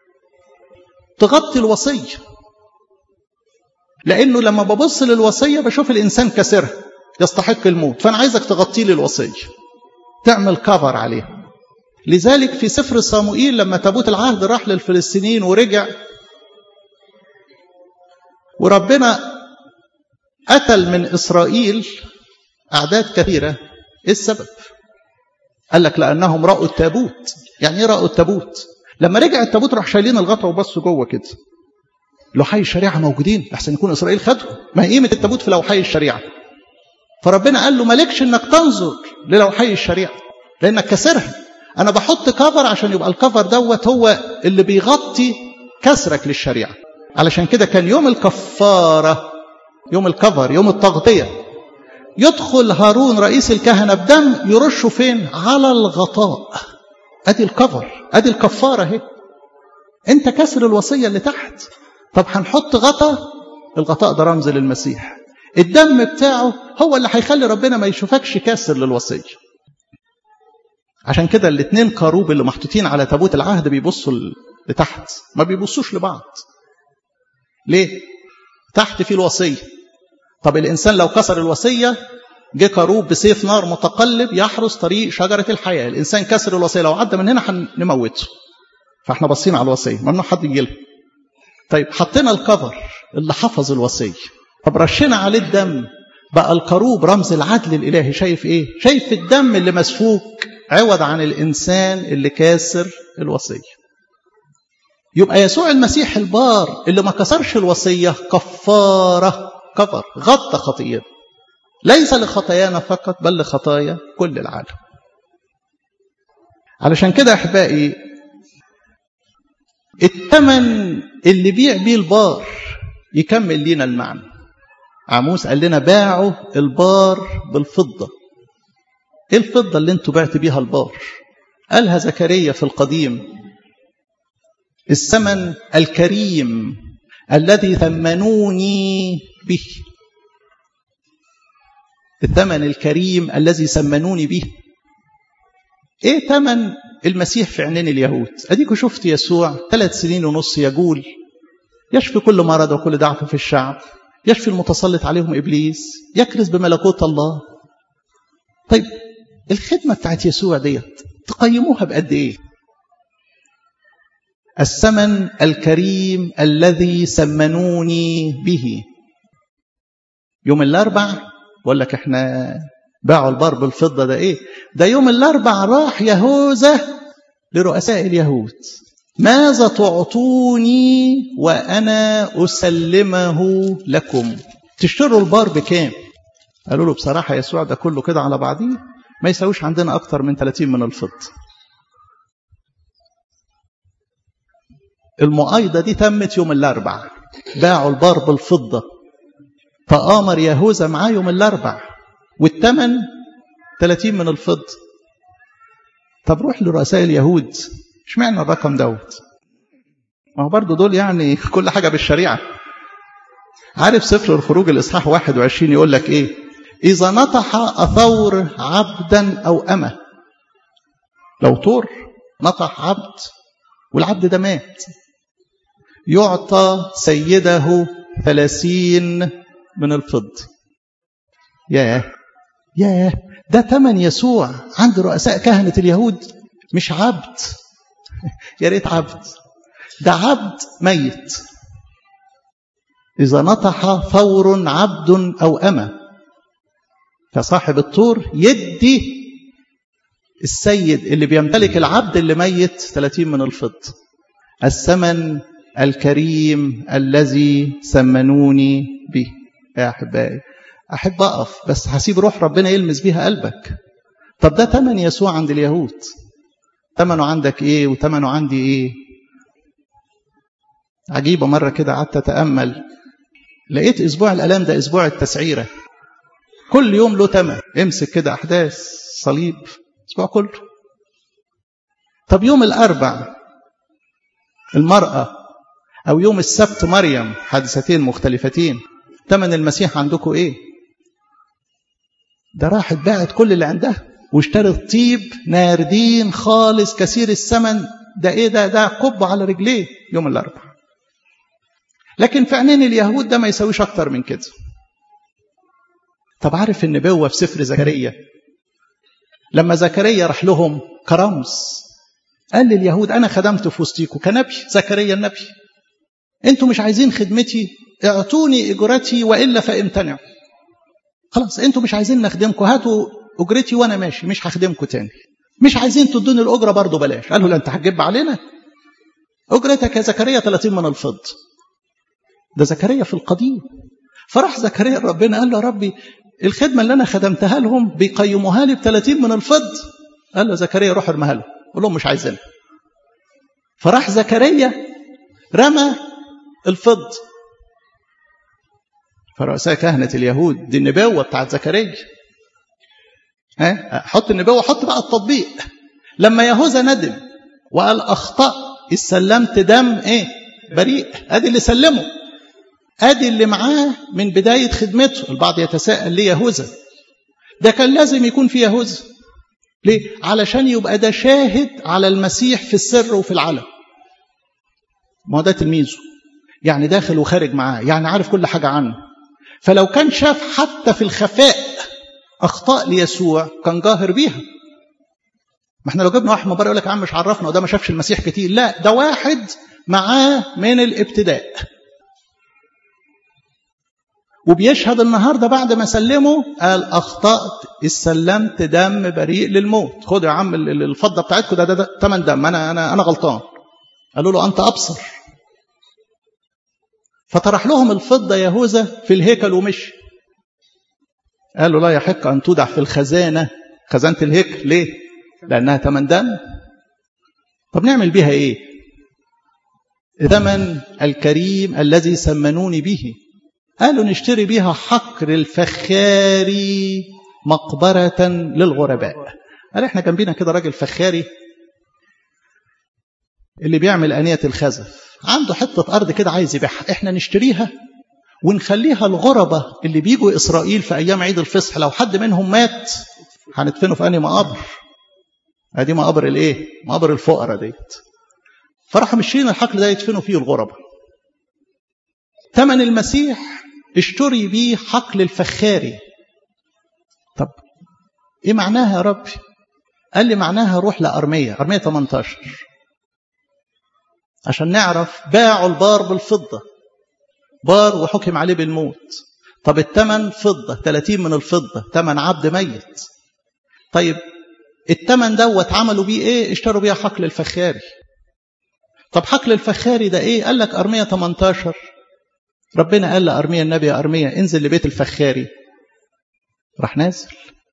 تغطي الوصية لأنه لما ببص للوصية بشوف الإنسان كسرها يستحق الموت فأنا عايزك تغطي لي الوصية تعمل كفر عليها لذلك في سفر صموئيل لما تابوت العهد راح للفلسطينيين ورجع وربنا قتل من إسرائيل أعداد كثيرة إيه السبب قال لك لأنهم رأوا التابوت يعني إيه رأوا التابوت لما رجع التابوت راح شايلين الغطا وبصوا جوه كده لوحي الشريعة موجودين أحسن يكون إسرائيل خدهم ما هي قيمة التابوت في لوحي الشريعة فربنا قال له مالكش انك تنظر للوحي الشريعة لانك كسرها انا بحط كفر عشان يبقى الكفر دوت هو اللي بيغطي كسرك للشريعة علشان كده كان يوم الكفارة يوم الكفر يوم التغطية يدخل هارون رئيس الكهنة بدم يرشه فين على الغطاء ادي الكفر ادي الكفارة اهي انت كسر الوصية اللي تحت طب هنحط غطا الغطاء ده رمز للمسيح الدم بتاعه هو اللي هيخلي ربنا ما يشوفكش كاسر للوصية عشان كده الاثنين كروب اللي محطوطين على تابوت العهد بيبصوا لتحت ما بيبصوش لبعض ليه تحت في الوصية طب الإنسان لو كسر الوصية جه كروب بسيف نار متقلب يحرس طريق شجرة الحياة الإنسان كسر الوصية لو عدى من هنا هنموته فاحنا باصين على الوصية ممنوع حد يجي لها طيب حطينا الكفر اللي حفظ الوصية طب رشينا عليه الدم بقى الكروب رمز العدل الإلهي شايف إيه شايف الدم اللي مسفوك عوض عن الإنسان اللي كاسر الوصية يبقى يسوع المسيح البار اللي ما كسرش الوصية كفارة كفر غطى خطيئته ليس لخطايانا فقط بل لخطايا كل العالم علشان كده أحبائي الثمن اللي بيع بيه البار يكمل لينا المعنى عموس قال لنا باعوا البار بالفضة ايه الفضة اللي انتوا بعت بيها البار قالها زكريا في القديم الثمن الكريم الذي ثمنوني به الثمن الكريم الذي سمنوني به ايه ثمن المسيح في عينين اليهود اديكوا شفت يسوع ثلاث سنين ونص يقول يشفي كل مرض وكل ضعف في الشعب يشفي المتسلط عليهم ابليس يكرز بملكوت الله طيب الخدمه بتاعت يسوع ديت تقيموها بقد ايه الثمن الكريم الذي سمنوني به يوم الاربع بقول لك احنا باعوا البار بالفضة ده ايه ده يوم الاربع راح يهوذا لرؤساء اليهود ماذا تعطوني وانا اسلمه لكم تشتروا البار بكام قالوا له بصراحة يسوع ده كله كده على بعضيه ما يساويش عندنا اكتر من 30 من الفضة المؤايدة دي تمت يوم الاربع باعوا البار بالفضة فآمر يهوذا معاه يوم الاربع والثمن 30 من الفضة طب روح لرؤساء اليهود اشمعنى الرقم دوت ما هو برضه دول يعني كل حاجة بالشريعة عارف سفر الخروج الإصحاح 21 يقول لك إيه إذا نطح أثور عبدا أو أمة لو طور نطح عبد والعبد ده مات يعطى سيده ثلاثين من الفضة ياه ياه ده تمن يسوع عند رؤساء كهنة اليهود مش عبد يا ريت عبد ده عبد ميت إذا نطح ثور عبد أو أمة فصاحب الطور يدي السيد اللي بيمتلك العبد اللي ميت 30 من الفضة الثمن الكريم الذي سمنوني به يا أحبائي أحب أقف بس هسيب روح ربنا يلمس بيها قلبك طب ده تمن يسوع عند اليهود تمنه عندك إيه وتمنه عندي إيه عجيبة مرة كده قعدت أتأمل لقيت أسبوع الألام ده أسبوع التسعيرة كل يوم له تمن امسك كده أحداث صليب أسبوع كله طب يوم الأربع المرأة أو يوم السبت مريم حادثتين مختلفتين تمن المسيح عندكم إيه ده راحت باعت كل اللي عندها واشترت طيب ناردين خالص كثير الثمن ده ايه ده ده قبه على رجليه يوم الاربعاء لكن في عينين اليهود ده ما يساويش اكتر من كده طب عارف النبوه في سفر زكريا لما زكريا راح لهم كرمز قال لليهود انا خدمت في وسطيكم كنبي زكريا النبي انتوا مش عايزين خدمتي اعطوني اجرتي والا فامتنعوا خلاص انتوا مش عايزين نخدمكم هاتوا اجرتي وانا ماشي مش هخدمكم تاني مش عايزين تدوني الاجره برضه بلاش قالوا لا انت هتجيب علينا اجرتك يا زكريا 30 من الفضه ده زكريا في القديم فراح زكريا ربنا قال له يا ربي الخدمه اللي انا خدمتها لهم بيقيموها لي ب 30 من الفضه قال له زكريا روح ارميها لهم قول لهم مش عايزينها فراح زكريا رمى الفضه فرؤساء كهنة اليهود دي النبوة بتاعت زكريا ها حط النبوة حط بقى التطبيق لما يهوذا ندم وقال أخطأ استلمت دم إيه بريء أدي اللي سلمه أدي اللي معاه من بداية خدمته البعض يتساءل ليه يهوذا ده كان لازم يكون في يهوذا ليه علشان يبقى ده شاهد على المسيح في السر وفي العلن ما ده تلميذه يعني داخل وخارج معاه يعني عارف كل حاجة عنه فلو كان شاف حتى في الخفاء اخطاء ليسوع كان جاهر بيها ما احنا لو جبنا واحد من بره يقول لك يا عم مش عرفنا وده ما شافش المسيح كتير لا ده واحد معاه من الابتداء وبيشهد النهارده بعد ما سلمه قال اخطات استلمت دم بريء للموت خد يا عم الفضه بتاعتكم ده ده ثمن دم انا انا انا غلطان قالوا له انت ابصر فطرح لهم الفضة يهوذا في الهيكل ومشي قالوا لا يحق أن تودع في الخزانة خزانة الهيكل ليه؟ لأنها ثمن دم طب نعمل بها إيه؟ ثمن الكريم الذي سمنوني به قالوا نشتري بها حقر الفخاري مقبرة للغرباء قال احنا جنبينا كده راجل فخاري اللي بيعمل انيه الخزف عنده حته ارض كده عايز يبيعها احنا نشتريها ونخليها الغربة اللي بيجوا إسرائيل في أيام عيد الفصح لو حد منهم مات هندفنه في أنهي مقابر ادي مقابر الايه مقابر الفقراء ديت فراحوا مشيين الحقل ده يدفنوا فيه الغرباء ثمن المسيح اشتري بيه حقل الفخاري طب ايه معناها يا ربي قال لي معناها روح لأرمية أرمية 18 عشان نعرف باعوا البار بالفضة بار وحكم عليه بالموت طب الثمن فضة 30 من الفضة ثمن عبد ميت طيب الثمن دوت عملوا بيه ايه اشتروا بيه حقل الفخاري طب حقل الفخاري ده ايه قال لك ارميه 18 ربنا قال لارميه النبي يا ارميه انزل لبيت الفخاري راح نازل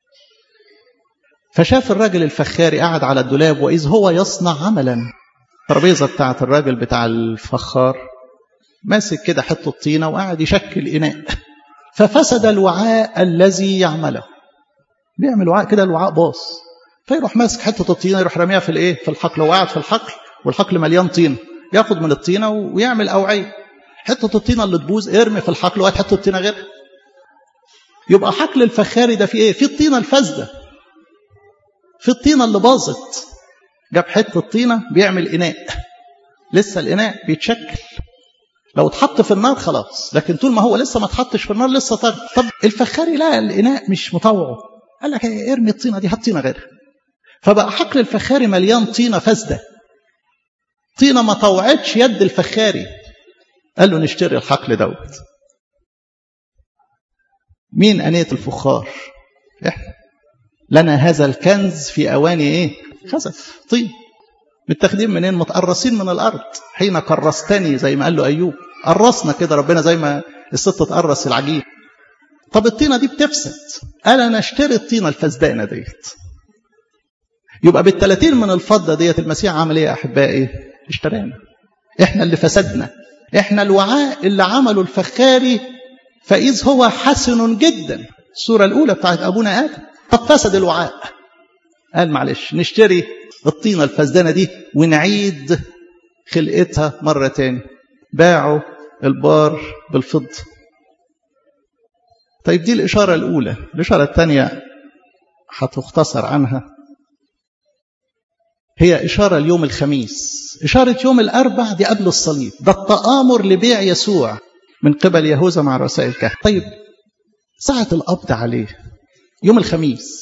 فشاف الراجل الفخاري قاعد على الدولاب واذ هو يصنع عملا الترابيزه بتاعت الراجل بتاع الفخار ماسك كده حته طينه وقاعد يشكل اناء ففسد الوعاء الذي يعمله بيعمل وعاء كده الوعاء باص فيروح ماسك حته الطينه يروح راميها في الايه في الحقل وقاعد في الحقل والحقل مليان طين ياخد من الطينه ويعمل اوعيه حته الطينه اللي تبوظ ارمي في الحقل وهات حته طينه غيرها يبقى حقل الفخاري ده فيه ايه في الطينه الفاسده في الطينه اللي باظت جاب حته طينه بيعمل اناء لسه الاناء بيتشكل لو اتحط في النار خلاص لكن طول ما هو لسه ما اتحطش في النار لسه طب طب الفخاري لا الاناء مش مطوعه قال لك ارمي الطينه دي هات طينه غيرها فبقى حقل الفخاري مليان طينه فاسده طينه ما طوعتش يد الفخاري قال له نشتري الحقل دوت مين أنية الفخار احنا لنا هذا الكنز في أواني ايه خزف طين متاخدين منين متقرصين من الأرض حين قرصتني زي ما قال له أيوب قرصنا كده ربنا زي ما الست تقرص العجين طب الطينة دي بتفسد قال أنا اشتري الطينة الفسدانة ديت يبقى بالثلاثين من الفضة ديت المسيح عمل ايه يا أحبائي اشترانا احنا اللي فسدنا احنا الوعاء اللي عمله الفخاري فإذ هو حسن جدا الصورة الأولى بتاعت أبونا آدم طب فسد الوعاء قال معلش نشتري الطينة الفسدانة دي ونعيد خلقتها مرة تاني باعوا البار بالفضة طيب دي الإشارة الأولى الإشارة الثانية هتختصر عنها هي إشارة اليوم الخميس إشارة يوم الأربع دي قبل الصليب ده التآمر لبيع يسوع من قبل يهوذا مع رؤساء الكهنة طيب ساعة القبض عليه يوم الخميس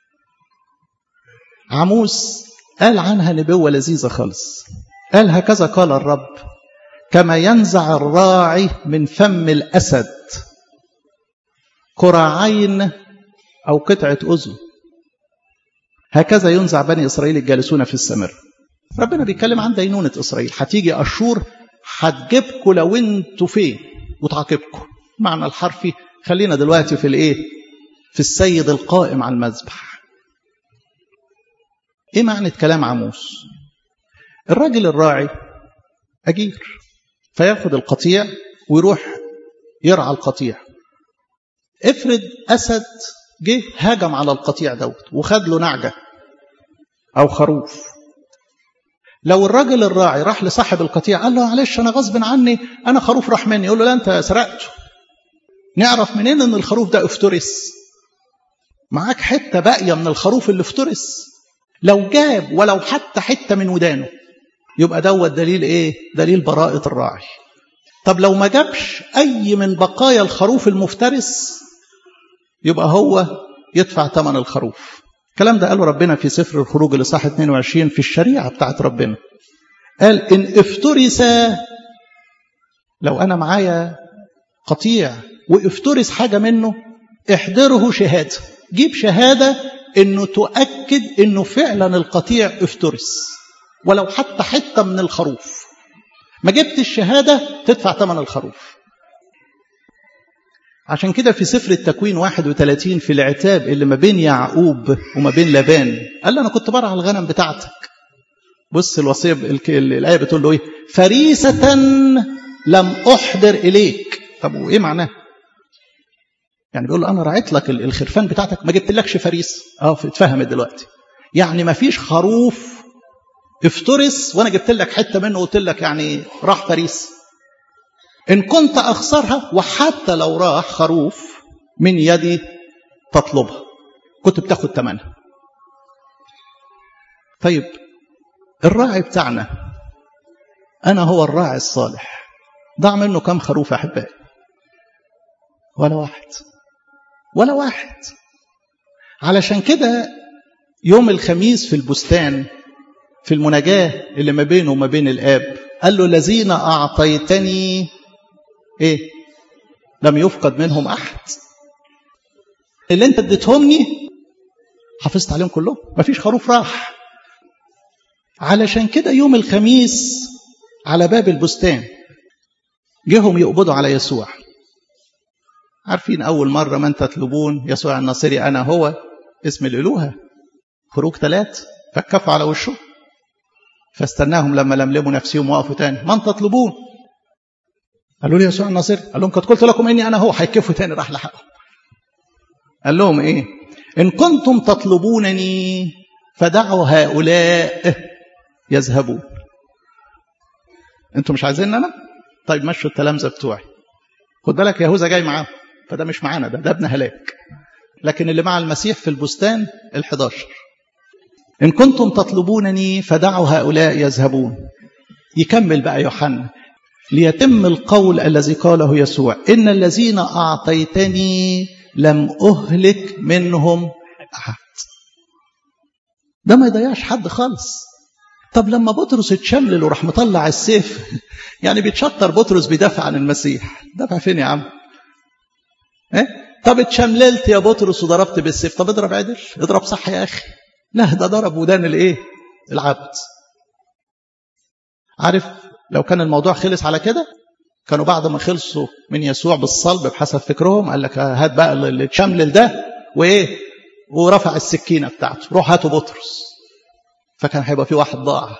عموس قال عنها نبوة لذيذة خالص قال هكذا قال الرب كما ينزع الراعي من فم الأسد قرعين أو قطعة أذن هكذا ينزع بني إسرائيل الجالسون في السمر ربنا بيتكلم عن دينونة إسرائيل هتيجي أشور هتجيبكم لو انتوا فين وتعاقبكم معنى الحرفي خلينا دلوقتي في الايه في السيد القائم على المذبح ايه معنى كلام عموس الراجل الراعي اجير فياخد القطيع ويروح يرعى القطيع افرض اسد جه هاجم على القطيع دوت وخد له نعجه او خروف لو الراجل الراعي راح لصاحب القطيع قال له معلش انا غصب عني انا خروف راح مني يقول له لا انت سرقته نعرف منين ان الخروف ده افترس معاك حته باقيه من الخروف اللي افترس لو جاب ولو حتى حته من ودانه يبقى دوت دليل ايه دليل براءه الراعي طب لو ما جابش اي من بقايا الخروف المفترس يبقى هو يدفع ثمن الخروف الكلام ده قاله ربنا في سفر الخروج الاصحاح 22 في الشريعه بتاعت ربنا قال ان افترس لو انا معايا قطيع وافترس حاجه منه احضره شهاده جيب شهاده انه تؤكد انه فعلا القطيع افترس ولو حتى حته من الخروف ما جبت الشهاده تدفع ثمن الخروف عشان كده في سفر التكوين 31 في العتاب اللي ما بين يعقوب وما بين لبان قال له انا كنت برعى الغنم بتاعتك بص الوصيه الايه بتقول له ايه فريسه لم احضر اليك طب وايه معناه يعني بيقول له انا رعيت لك الخرفان بتاعتك ما جبتلكش فريس اه اتفهمت دلوقتي يعني ما فيش خروف افترس وانا جبت لك حته منه وقلت لك يعني راح فريس ان كنت اخسرها وحتى لو راح خروف من يدي تطلبها كنت بتاخد ثمنها طيب الراعي بتاعنا انا هو الراعي الصالح ضاع منه كم خروف احبائي ولا واحد ولا واحد علشان كده يوم الخميس في البستان في المناجاة اللي ما بينه وما بين الآب قال له الذين أعطيتني إيه لم يفقد منهم أحد اللي أنت اديتهمني حافظت عليهم كلهم مفيش خروف راح علشان كده يوم الخميس على باب البستان جهم يقبضوا على يسوع عارفين أول مرة من تطلبون يسوع الناصري أنا هو اسم الألوهة خروج ثلاث فكفوا على وشه فاستناهم لما لملموا نفسهم وقفوا تاني من تطلبون قالوا لي يسوع الناصري قال لهم قد قلت لكم إني أنا هو هيكفوا تاني راح لحقهم قال لهم إيه إن كنتم تطلبونني فدعوا هؤلاء يذهبون انتوا مش عايزين انا طيب مشوا التلامذه بتوعي خد بالك يهوذا جاي معاهم فده مش معانا ده ده ابن هلاك لكن اللي مع المسيح في البستان ال11 ان كنتم تطلبونني فدعوا هؤلاء يذهبون يكمل بقى يوحنا ليتم القول الذي قاله يسوع ان الذين اعطيتني لم اهلك منهم احد ده ما يضيعش حد خالص طب لما بطرس اتشملل وراح مطلع السيف يعني بيتشطر بطرس بيدافع عن المسيح دافع فين يا عم ايه طب اتشمللت يا بطرس وضربت بالسيف طب اضرب عدل اضرب صح يا اخي لا ده ضرب ودان الايه العبد عارف لو كان الموضوع خلص على كده كانوا بعد ما خلصوا من يسوع بالصلب بحسب فكرهم قال لك هات بقى اللي اتشملل ده وايه ورفع السكينه بتاعته روح هاتوا بطرس فكان هيبقى في واحد ضاع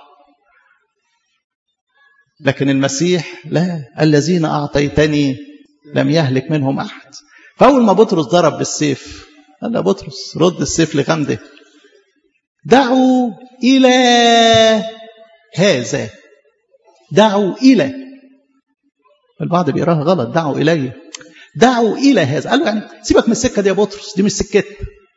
لكن المسيح لا الذين اعطيتني لم يهلك منهم احد فاول ما بطرس ضرب بالسيف قال له بطرس رد السيف لغمده دعوا الى هذا دعوا الى البعض بيقراها غلط دعوا الي دعوا الى هذا قال له يعني سيبك من السكه دي يا بطرس دي مش سكتنا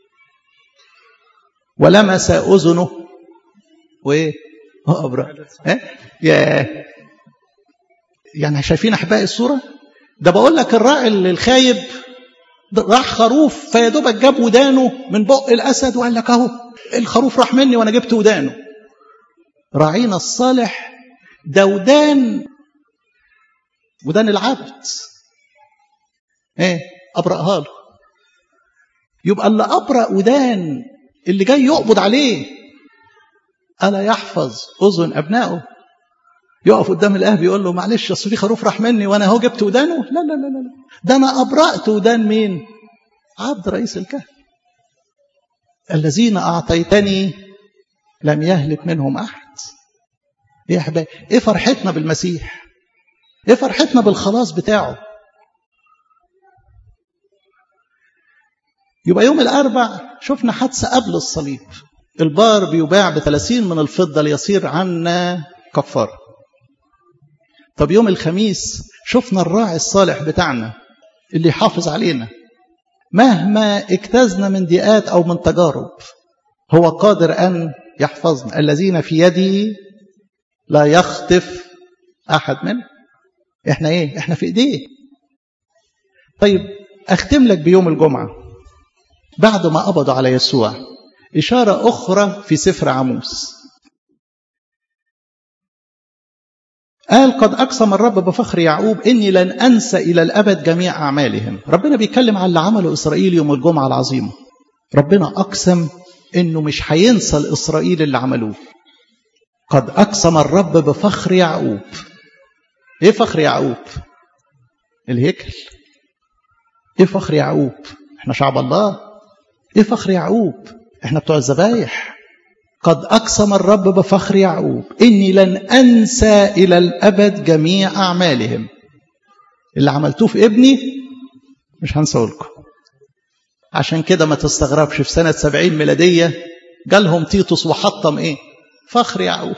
ولمس اذنه وايه ابرا يا يعني شايفين احبائي الصوره ده بقول لك الراعي الخايب راح خروف فيا دوبك جاب ودانه من بق الاسد وقال لك اهو الخروف راح مني وانا جبت ودانه راعينا الصالح ده ودان ودان العبد ايه ابرأها له يبقى اللي ابرأ ودان اللي جاي يقبض عليه الا يحفظ اذن ابنائه يقف قدام الاب يقول له معلش اصل في خروف راح مني وانا اهو جبت ودانه لا لا لا لا ده انا ابرأت ودان مين عبد رئيس الكهنه الذين اعطيتني لم يهلك منهم احد ايه يا احبائي ايه فرحتنا بالمسيح ايه فرحتنا بالخلاص بتاعه يبقى يوم الاربع شفنا حادثه قبل الصليب البار بيباع بثلاثين من الفضه ليصير عنا كفاره طب يوم الخميس شفنا الراعي الصالح بتاعنا اللي يحافظ علينا مهما اجتزنا من ضيقات او من تجارب هو قادر ان يحفظنا الذين في يدي لا يخطف احد منهم احنا ايه احنا في ايديه طيب اختم لك بيوم الجمعه بعد ما قبضوا على يسوع اشاره اخرى في سفر عموس قال قد أقسم الرب بفخر يعقوب إني لن أنسى إلى الأبد جميع أعمالهم ربنا بيتكلم عن اللي عمله إسرائيل يوم الجمعة العظيمة ربنا أقسم إنه مش هينسى الإسرائيل اللي عملوه قد أقسم الرب بفخر يعقوب إيه فخر يعقوب الهيكل إيه فخر يعقوب إحنا شعب الله إيه فخر يعقوب إحنا بتوع الذبايح قد أقسم الرب بفخر يعقوب إني لن أنسى إلى الأبد جميع أعمالهم اللي عملتوه في ابني مش هنساه لكم عشان كده ما تستغربش في سنة سبعين ميلادية جالهم تيتوس وحطم إيه فخر يعقوب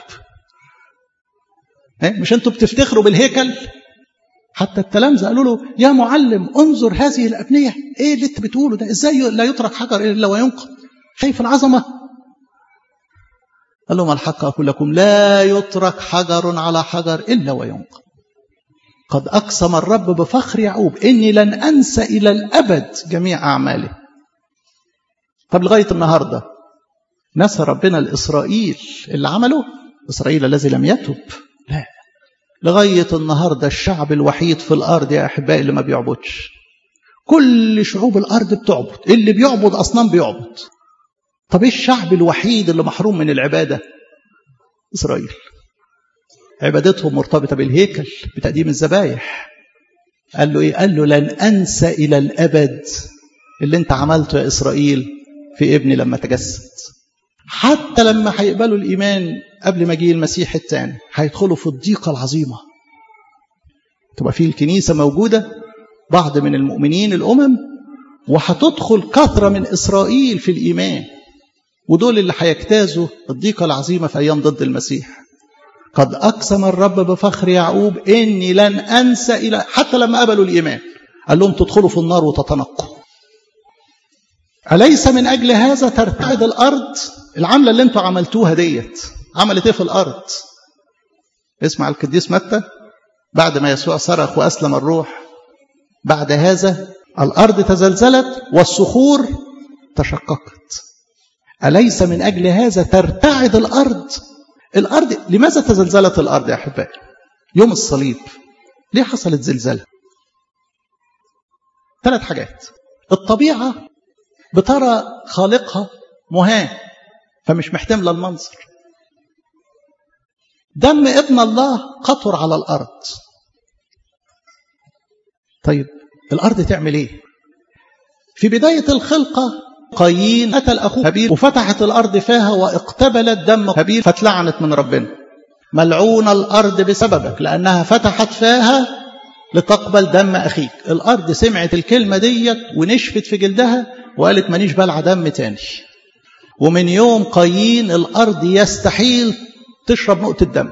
مش انتوا بتفتخروا بالهيكل حتى التلامذة قالوا له يا معلم انظر هذه الأبنية ايه اللي انت بتقوله ده ازاي لا يترك حجر الا وينقض شايف العظمة قال لهم الحق أقول لكم لا يترك حجر على حجر إلا وينقض قد أقسم الرب بفخر يعقوب إني لن أنسى إلى الأبد جميع أعماله طب لغاية النهاردة نسى ربنا الإسرائيل اللي عمله إسرائيل الذي لم يتب لا لغاية النهاردة الشعب الوحيد في الأرض يا أحبائي اللي ما بيعبدش كل شعوب الأرض بتعبد اللي بيعبد أصنام بيعبد طب ايه الشعب الوحيد اللي محروم من العبادة إسرائيل عبادتهم مرتبطة بالهيكل بتقديم الذبايح قال له ايه قال له لن أنسى إلى الأبد اللي انت عملته يا إسرائيل في ابني لما تجسد حتى لما هيقبلوا الإيمان قبل مجيء المسيح الثاني هيدخلوا في الضيقة العظيمة تبقى في الكنيسة موجودة بعض من المؤمنين الأمم وهتدخل كثرة من إسرائيل في الإيمان ودول اللي هيجتازوا الضيقة العظيمة في أيام ضد المسيح قد أقسم الرب بفخر يعقوب إني لن أنسى إلى حتى لما قبلوا الإيمان قال لهم تدخلوا في النار وتتنقوا أليس من أجل هذا ترتعد الأرض العملة اللي انتوا عملتوها ديت عملت ايه في الأرض اسمع القديس متى بعد ما يسوع صرخ وأسلم الروح بعد هذا الأرض تزلزلت والصخور تشققت أليس من أجل هذا ترتعد الأرض الأرض لماذا تزلزلت الأرض يا أحبائي يوم الصليب ليه حصلت زلزال ثلاث حاجات الطبيعة بترى خالقها مهان فمش محتملة المنظر دم ابن الله قطر على الأرض طيب الأرض تعمل إيه في بداية الخلقة قايين قتل أخوه هابيل وفتحت الأرض فيها واقتبلت دم هابيل فاتلعنت من ربنا ملعون الأرض بسببك لأنها فتحت فيها لتقبل دم أخيك الأرض سمعت الكلمة ديت ونشفت في جلدها وقالت مانيش بلع دم تاني ومن يوم قايين الأرض يستحيل تشرب نقطة دم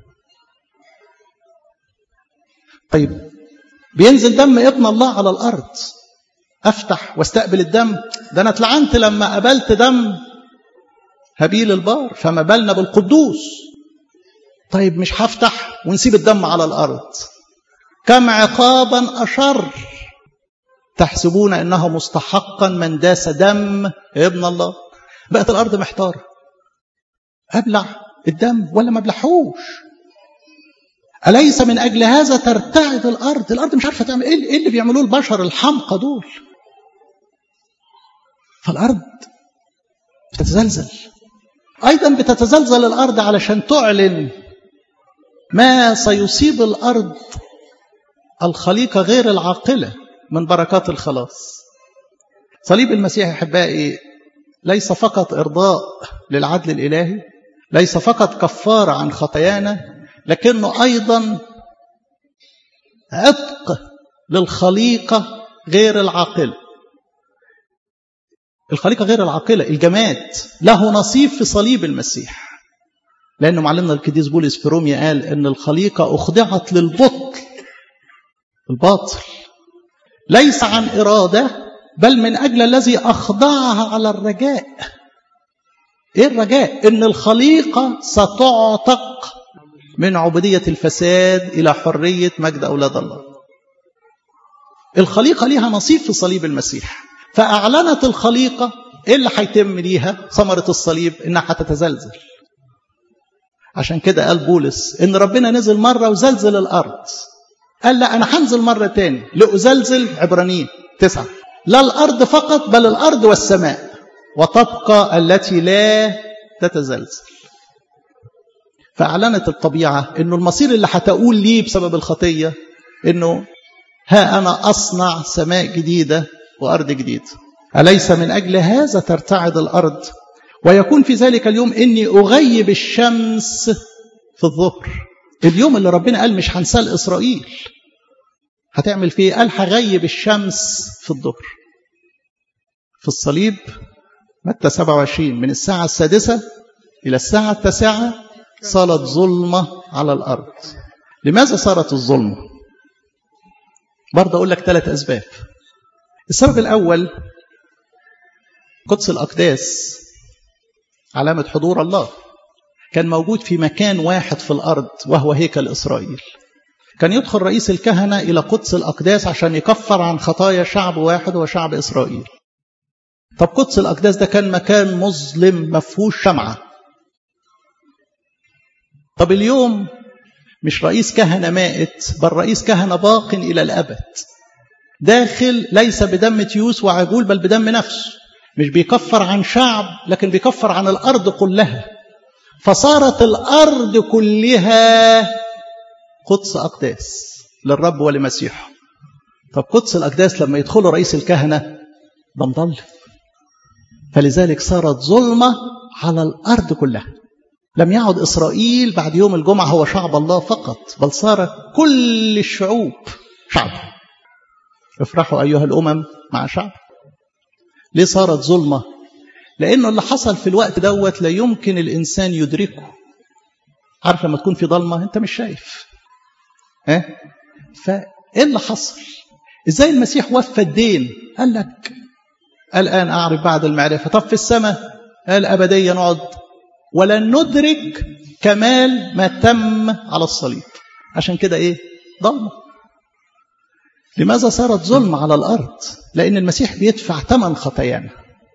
طيب بينزل دم ابن الله على الأرض أفتح واستقبل الدم ده أنا اتلعنت لما قبلت دم هابيل البار فما بالنا بالقدوس طيب مش هفتح ونسيب الدم على الأرض كم عقابا أشر تحسبون أنه مستحقا من داس دم ابن الله بقت الأرض محتارة أبلع الدم ولا ما ابلعهوش أليس من أجل هذا ترتعد الأرض الأرض مش عارفة تعمل إيه اللي بيعملوه البشر الحمقى دول فالأرض بتتزلزل أيضا بتتزلزل الأرض علشان تعلن ما سيصيب الأرض الخليقة غير العاقلة من بركات الخلاص صليب المسيح أحبائي ليس فقط إرضاء للعدل الإلهي ليس فقط كفارة عن خطايانا لكنه أيضا عتق للخليقة غير العاقلة الخليقة غير العاقلة الجماد له نصيب في صليب المسيح لأنه معلمنا القديس بولس في روميا قال أن الخليقة أخضعت للبطل الباطل ليس عن إرادة بل من أجل الذي أخضعها على الرجاء إيه الرجاء؟ إن الخليقة ستعتق من عبودية الفساد إلى حرية مجد أولاد الله الخليقة ليها نصيب في صليب المسيح فأعلنت الخليقة إيه اللي هيتم ليها ثمرة الصليب إنها هتتزلزل عشان كده قال بولس إن ربنا نزل مرة وزلزل الأرض قال لا أنا هنزل مرة تاني لأزلزل عبرانيين تسعة لا الأرض فقط بل الأرض والسماء وتبقى التي لا تتزلزل فأعلنت الطبيعة أنه المصير اللي هتقول ليه بسبب الخطية أنه ها أنا أصنع سماء جديدة وأرض جديدة أليس من أجل هذا ترتعد الأرض ويكون في ذلك اليوم إني أغيب الشمس في الظهر اليوم اللي ربنا قال مش هنساه لإسرائيل هتعمل فيه قال هغيب الشمس في الظهر في الصليب متى 27 من الساعة السادسة إلى الساعة التاسعة صارت ظلمة على الأرض لماذا صارت الظلمة؟ برضه أقول لك ثلاث أسباب السبب الأول قدس الأقداس علامة حضور الله كان موجود في مكان واحد في الأرض وهو هيكل إسرائيل كان يدخل رئيس الكهنة إلى قدس الأقداس عشان يكفر عن خطايا شعب واحد وهو شعب إسرائيل طب قدس الأقداس ده كان مكان مظلم مفهوش شمعة طب اليوم مش رئيس كهنة مائت بل رئيس كهنة باق إلى الأبد داخل ليس بدم تيوس وعجول بل بدم نفسه مش بيكفر عن شعب لكن بيكفر عن الأرض كلها فصارت الأرض كلها قدس أقداس للرب ولمسيحه طب قدس الأقداس لما يدخلوا رئيس الكهنة ده مضل فلذلك صارت ظلمة على الأرض كلها لم يعد إسرائيل بعد يوم الجمعة هو شعب الله فقط بل صار كل الشعوب شعب افرحوا أيها الأمم مع شعب ليه صارت ظلمة لأنه اللي حصل في الوقت دوت لا يمكن الإنسان يدركه عارف لما تكون في ضلمة أنت مش شايف ها فإيه اللي حصل إزاي المسيح وفى الدين قال لك الآن أعرف بعد المعرفة طب في السماء قال أبديا نقعد ولن ندرك كمال ما تم على الصليب عشان كده إيه ضلمة لماذا صارت ظلم على الأرض لأن المسيح بيدفع ثمن خطايانا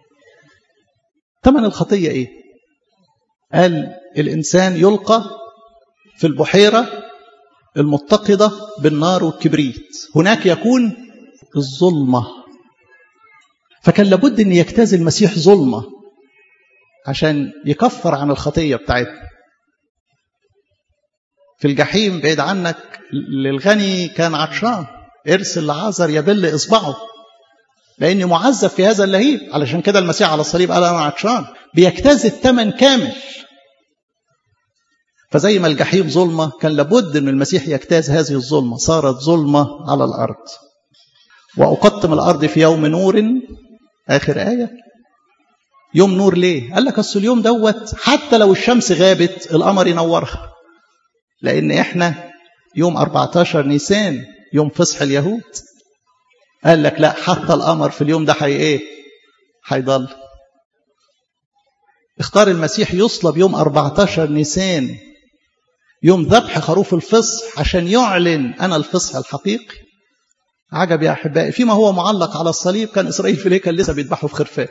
ثمن الخطية إيه قال الإنسان يلقى في البحيرة المتقدة بالنار والكبريت هناك يكون الظلمة فكان لابد أن يجتاز المسيح ظلمة عشان يكفر عن الخطية بتاعتنا في الجحيم بعيد عنك للغني كان عطشان ارسل لعازر يبل إصبعه لأني معذب في هذا اللهيب علشان كده المسيح على الصليب قال أنا عطشان بيجتاز الثمن كامل فزي ما الجحيم ظلمة كان لابد أن المسيح يجتاز هذه الظلمة صارت ظلمة على الأرض وأقطم الأرض في يوم نور آخر آية يوم نور ليه قال لك أصل اليوم دوت حتى لو الشمس غابت القمر ينورها لأن إحنا يوم 14 نيسان يوم فصح اليهود قال لك لا حتى القمر في اليوم ده حي ايه هيضل اختار المسيح يصلب يوم 14 نيسان يوم ذبح خروف الفصح عشان يعلن انا الفصح الحقيقي عجب يا احبائي فيما هو معلق على الصليب كان اسرائيل في الهيكل لسه بيذبحوا في خرفان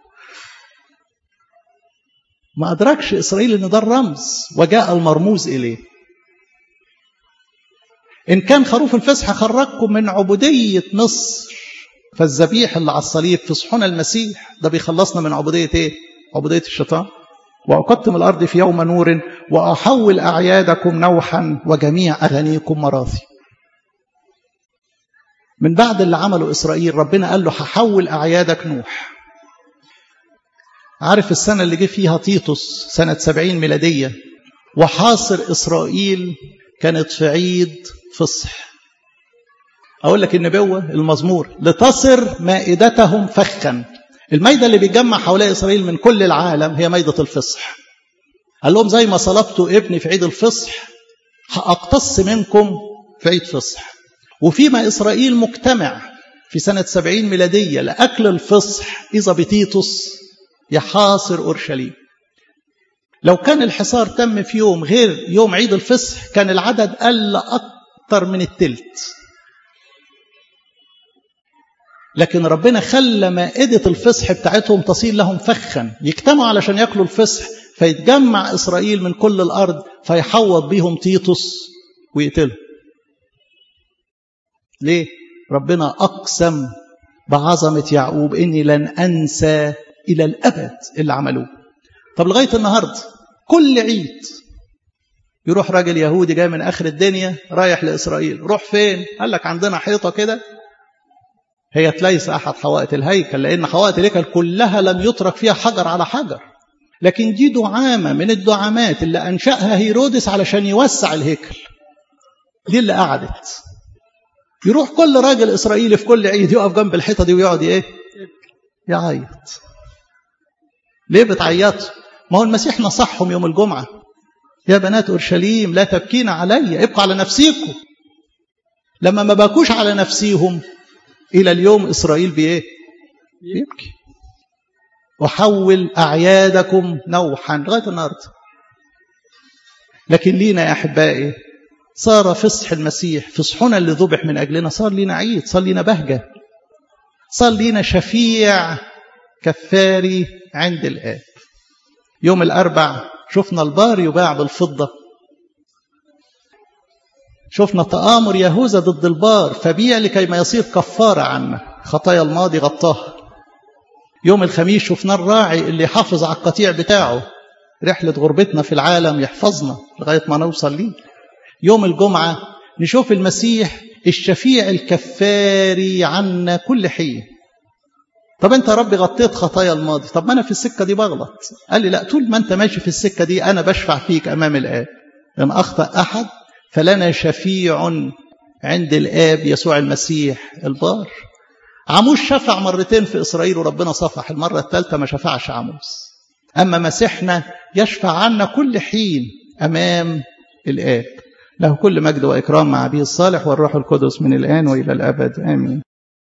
ما ادركش اسرائيل ان ده الرمز وجاء المرموز اليه إن كان خروف الفسح خرجكم من عبودية مصر فالذبيح اللي على الصليب فصحنا المسيح ده بيخلصنا من عبودية إيه؟ عبودية الشيطان وأقدم الأرض في يوم نور وأحول أعيادكم نوحا وجميع أغانيكم مراثي من بعد اللي عمله إسرائيل ربنا قال له هحول أعيادك نوح عارف السنة اللي جه فيها تيتوس سنة سبعين ميلادية وحاصر إسرائيل كانت في عيد فصح أقول لك النبوة المزمور لتصر مائدتهم فخا الميدة اللي بيتجمع حوالي إسرائيل من كل العالم هي ميدة الفصح قال لهم زي ما صلبتوا ابني في عيد الفصح هأقتص منكم في عيد فصح وفيما إسرائيل مجتمع في سنة سبعين ميلادية لأكل الفصح إذا بتيتوس يحاصر أورشليم لو كان الحصار تم في يوم غير يوم عيد الفصح كان العدد قل أكثر من التلت لكن ربنا خلى مائدة الفصح بتاعتهم تصير لهم فخا يجتمعوا علشان ياكلوا الفصح فيتجمع إسرائيل من كل الأرض فيحوط بيهم تيتوس ويقتلهم ليه؟ ربنا أقسم بعظمة يعقوب إني لن أنسى إلى الأبد اللي عملوه طب لغاية النهاردة كل عيد يروح راجل يهودي جاي من آخر الدنيا رايح لإسرائيل روح فين؟ قال لك عندنا حيطة كده هي ليس أحد حوائط الهيكل لأن حوائط الهيكل كلها لم يترك فيها حجر على حجر لكن دي دعامة من الدعامات اللي أنشأها هيرودس علشان يوسع الهيكل دي اللي قعدت يروح كل راجل إسرائيلي في كل عيد يقف جنب الحيطة دي ويقعد إيه؟ يعيط ليه بتعيطوا؟ ما هو المسيح نصحهم يوم الجمعة يا بنات أورشليم لا تبكين علي ابقوا على نفسيكم لما ما باكوش على نفسيهم إلى اليوم إسرائيل بإيه يبكي أحول أعيادكم نوحا لغاية النهاردة لكن لينا يا أحبائي صار فصح المسيح فصحنا اللي ذبح من أجلنا صار لينا عيد صار لينا بهجة صار لينا شفيع كفاري عند الآب يوم الأربع شفنا البار يباع بالفضة شفنا تآمر يهوذا ضد البار فبيع لكي ما يصير كفارة عنا خطايا الماضي غطاها يوم الخميس شفنا الراعي اللي يحافظ على القطيع بتاعه رحلة غربتنا في العالم يحفظنا لغاية ما نوصل ليه يوم الجمعة نشوف المسيح الشفيع الكفاري عنا كل حين طب انت يا رب غطيت خطايا الماضي طب ما انا في السكه دي بغلط قال لي لا طول ما انت ماشي في السكه دي انا بشفع فيك امام الاب ان اخطا احد فلنا شفيع عند الاب يسوع المسيح البار عموس شفع مرتين في اسرائيل وربنا صفح المره الثالثه ما شفعش عموس اما مسيحنا يشفع عنا كل حين امام الاب له كل مجد واكرام مع ابيه الصالح والروح القدس من الان والى الابد امين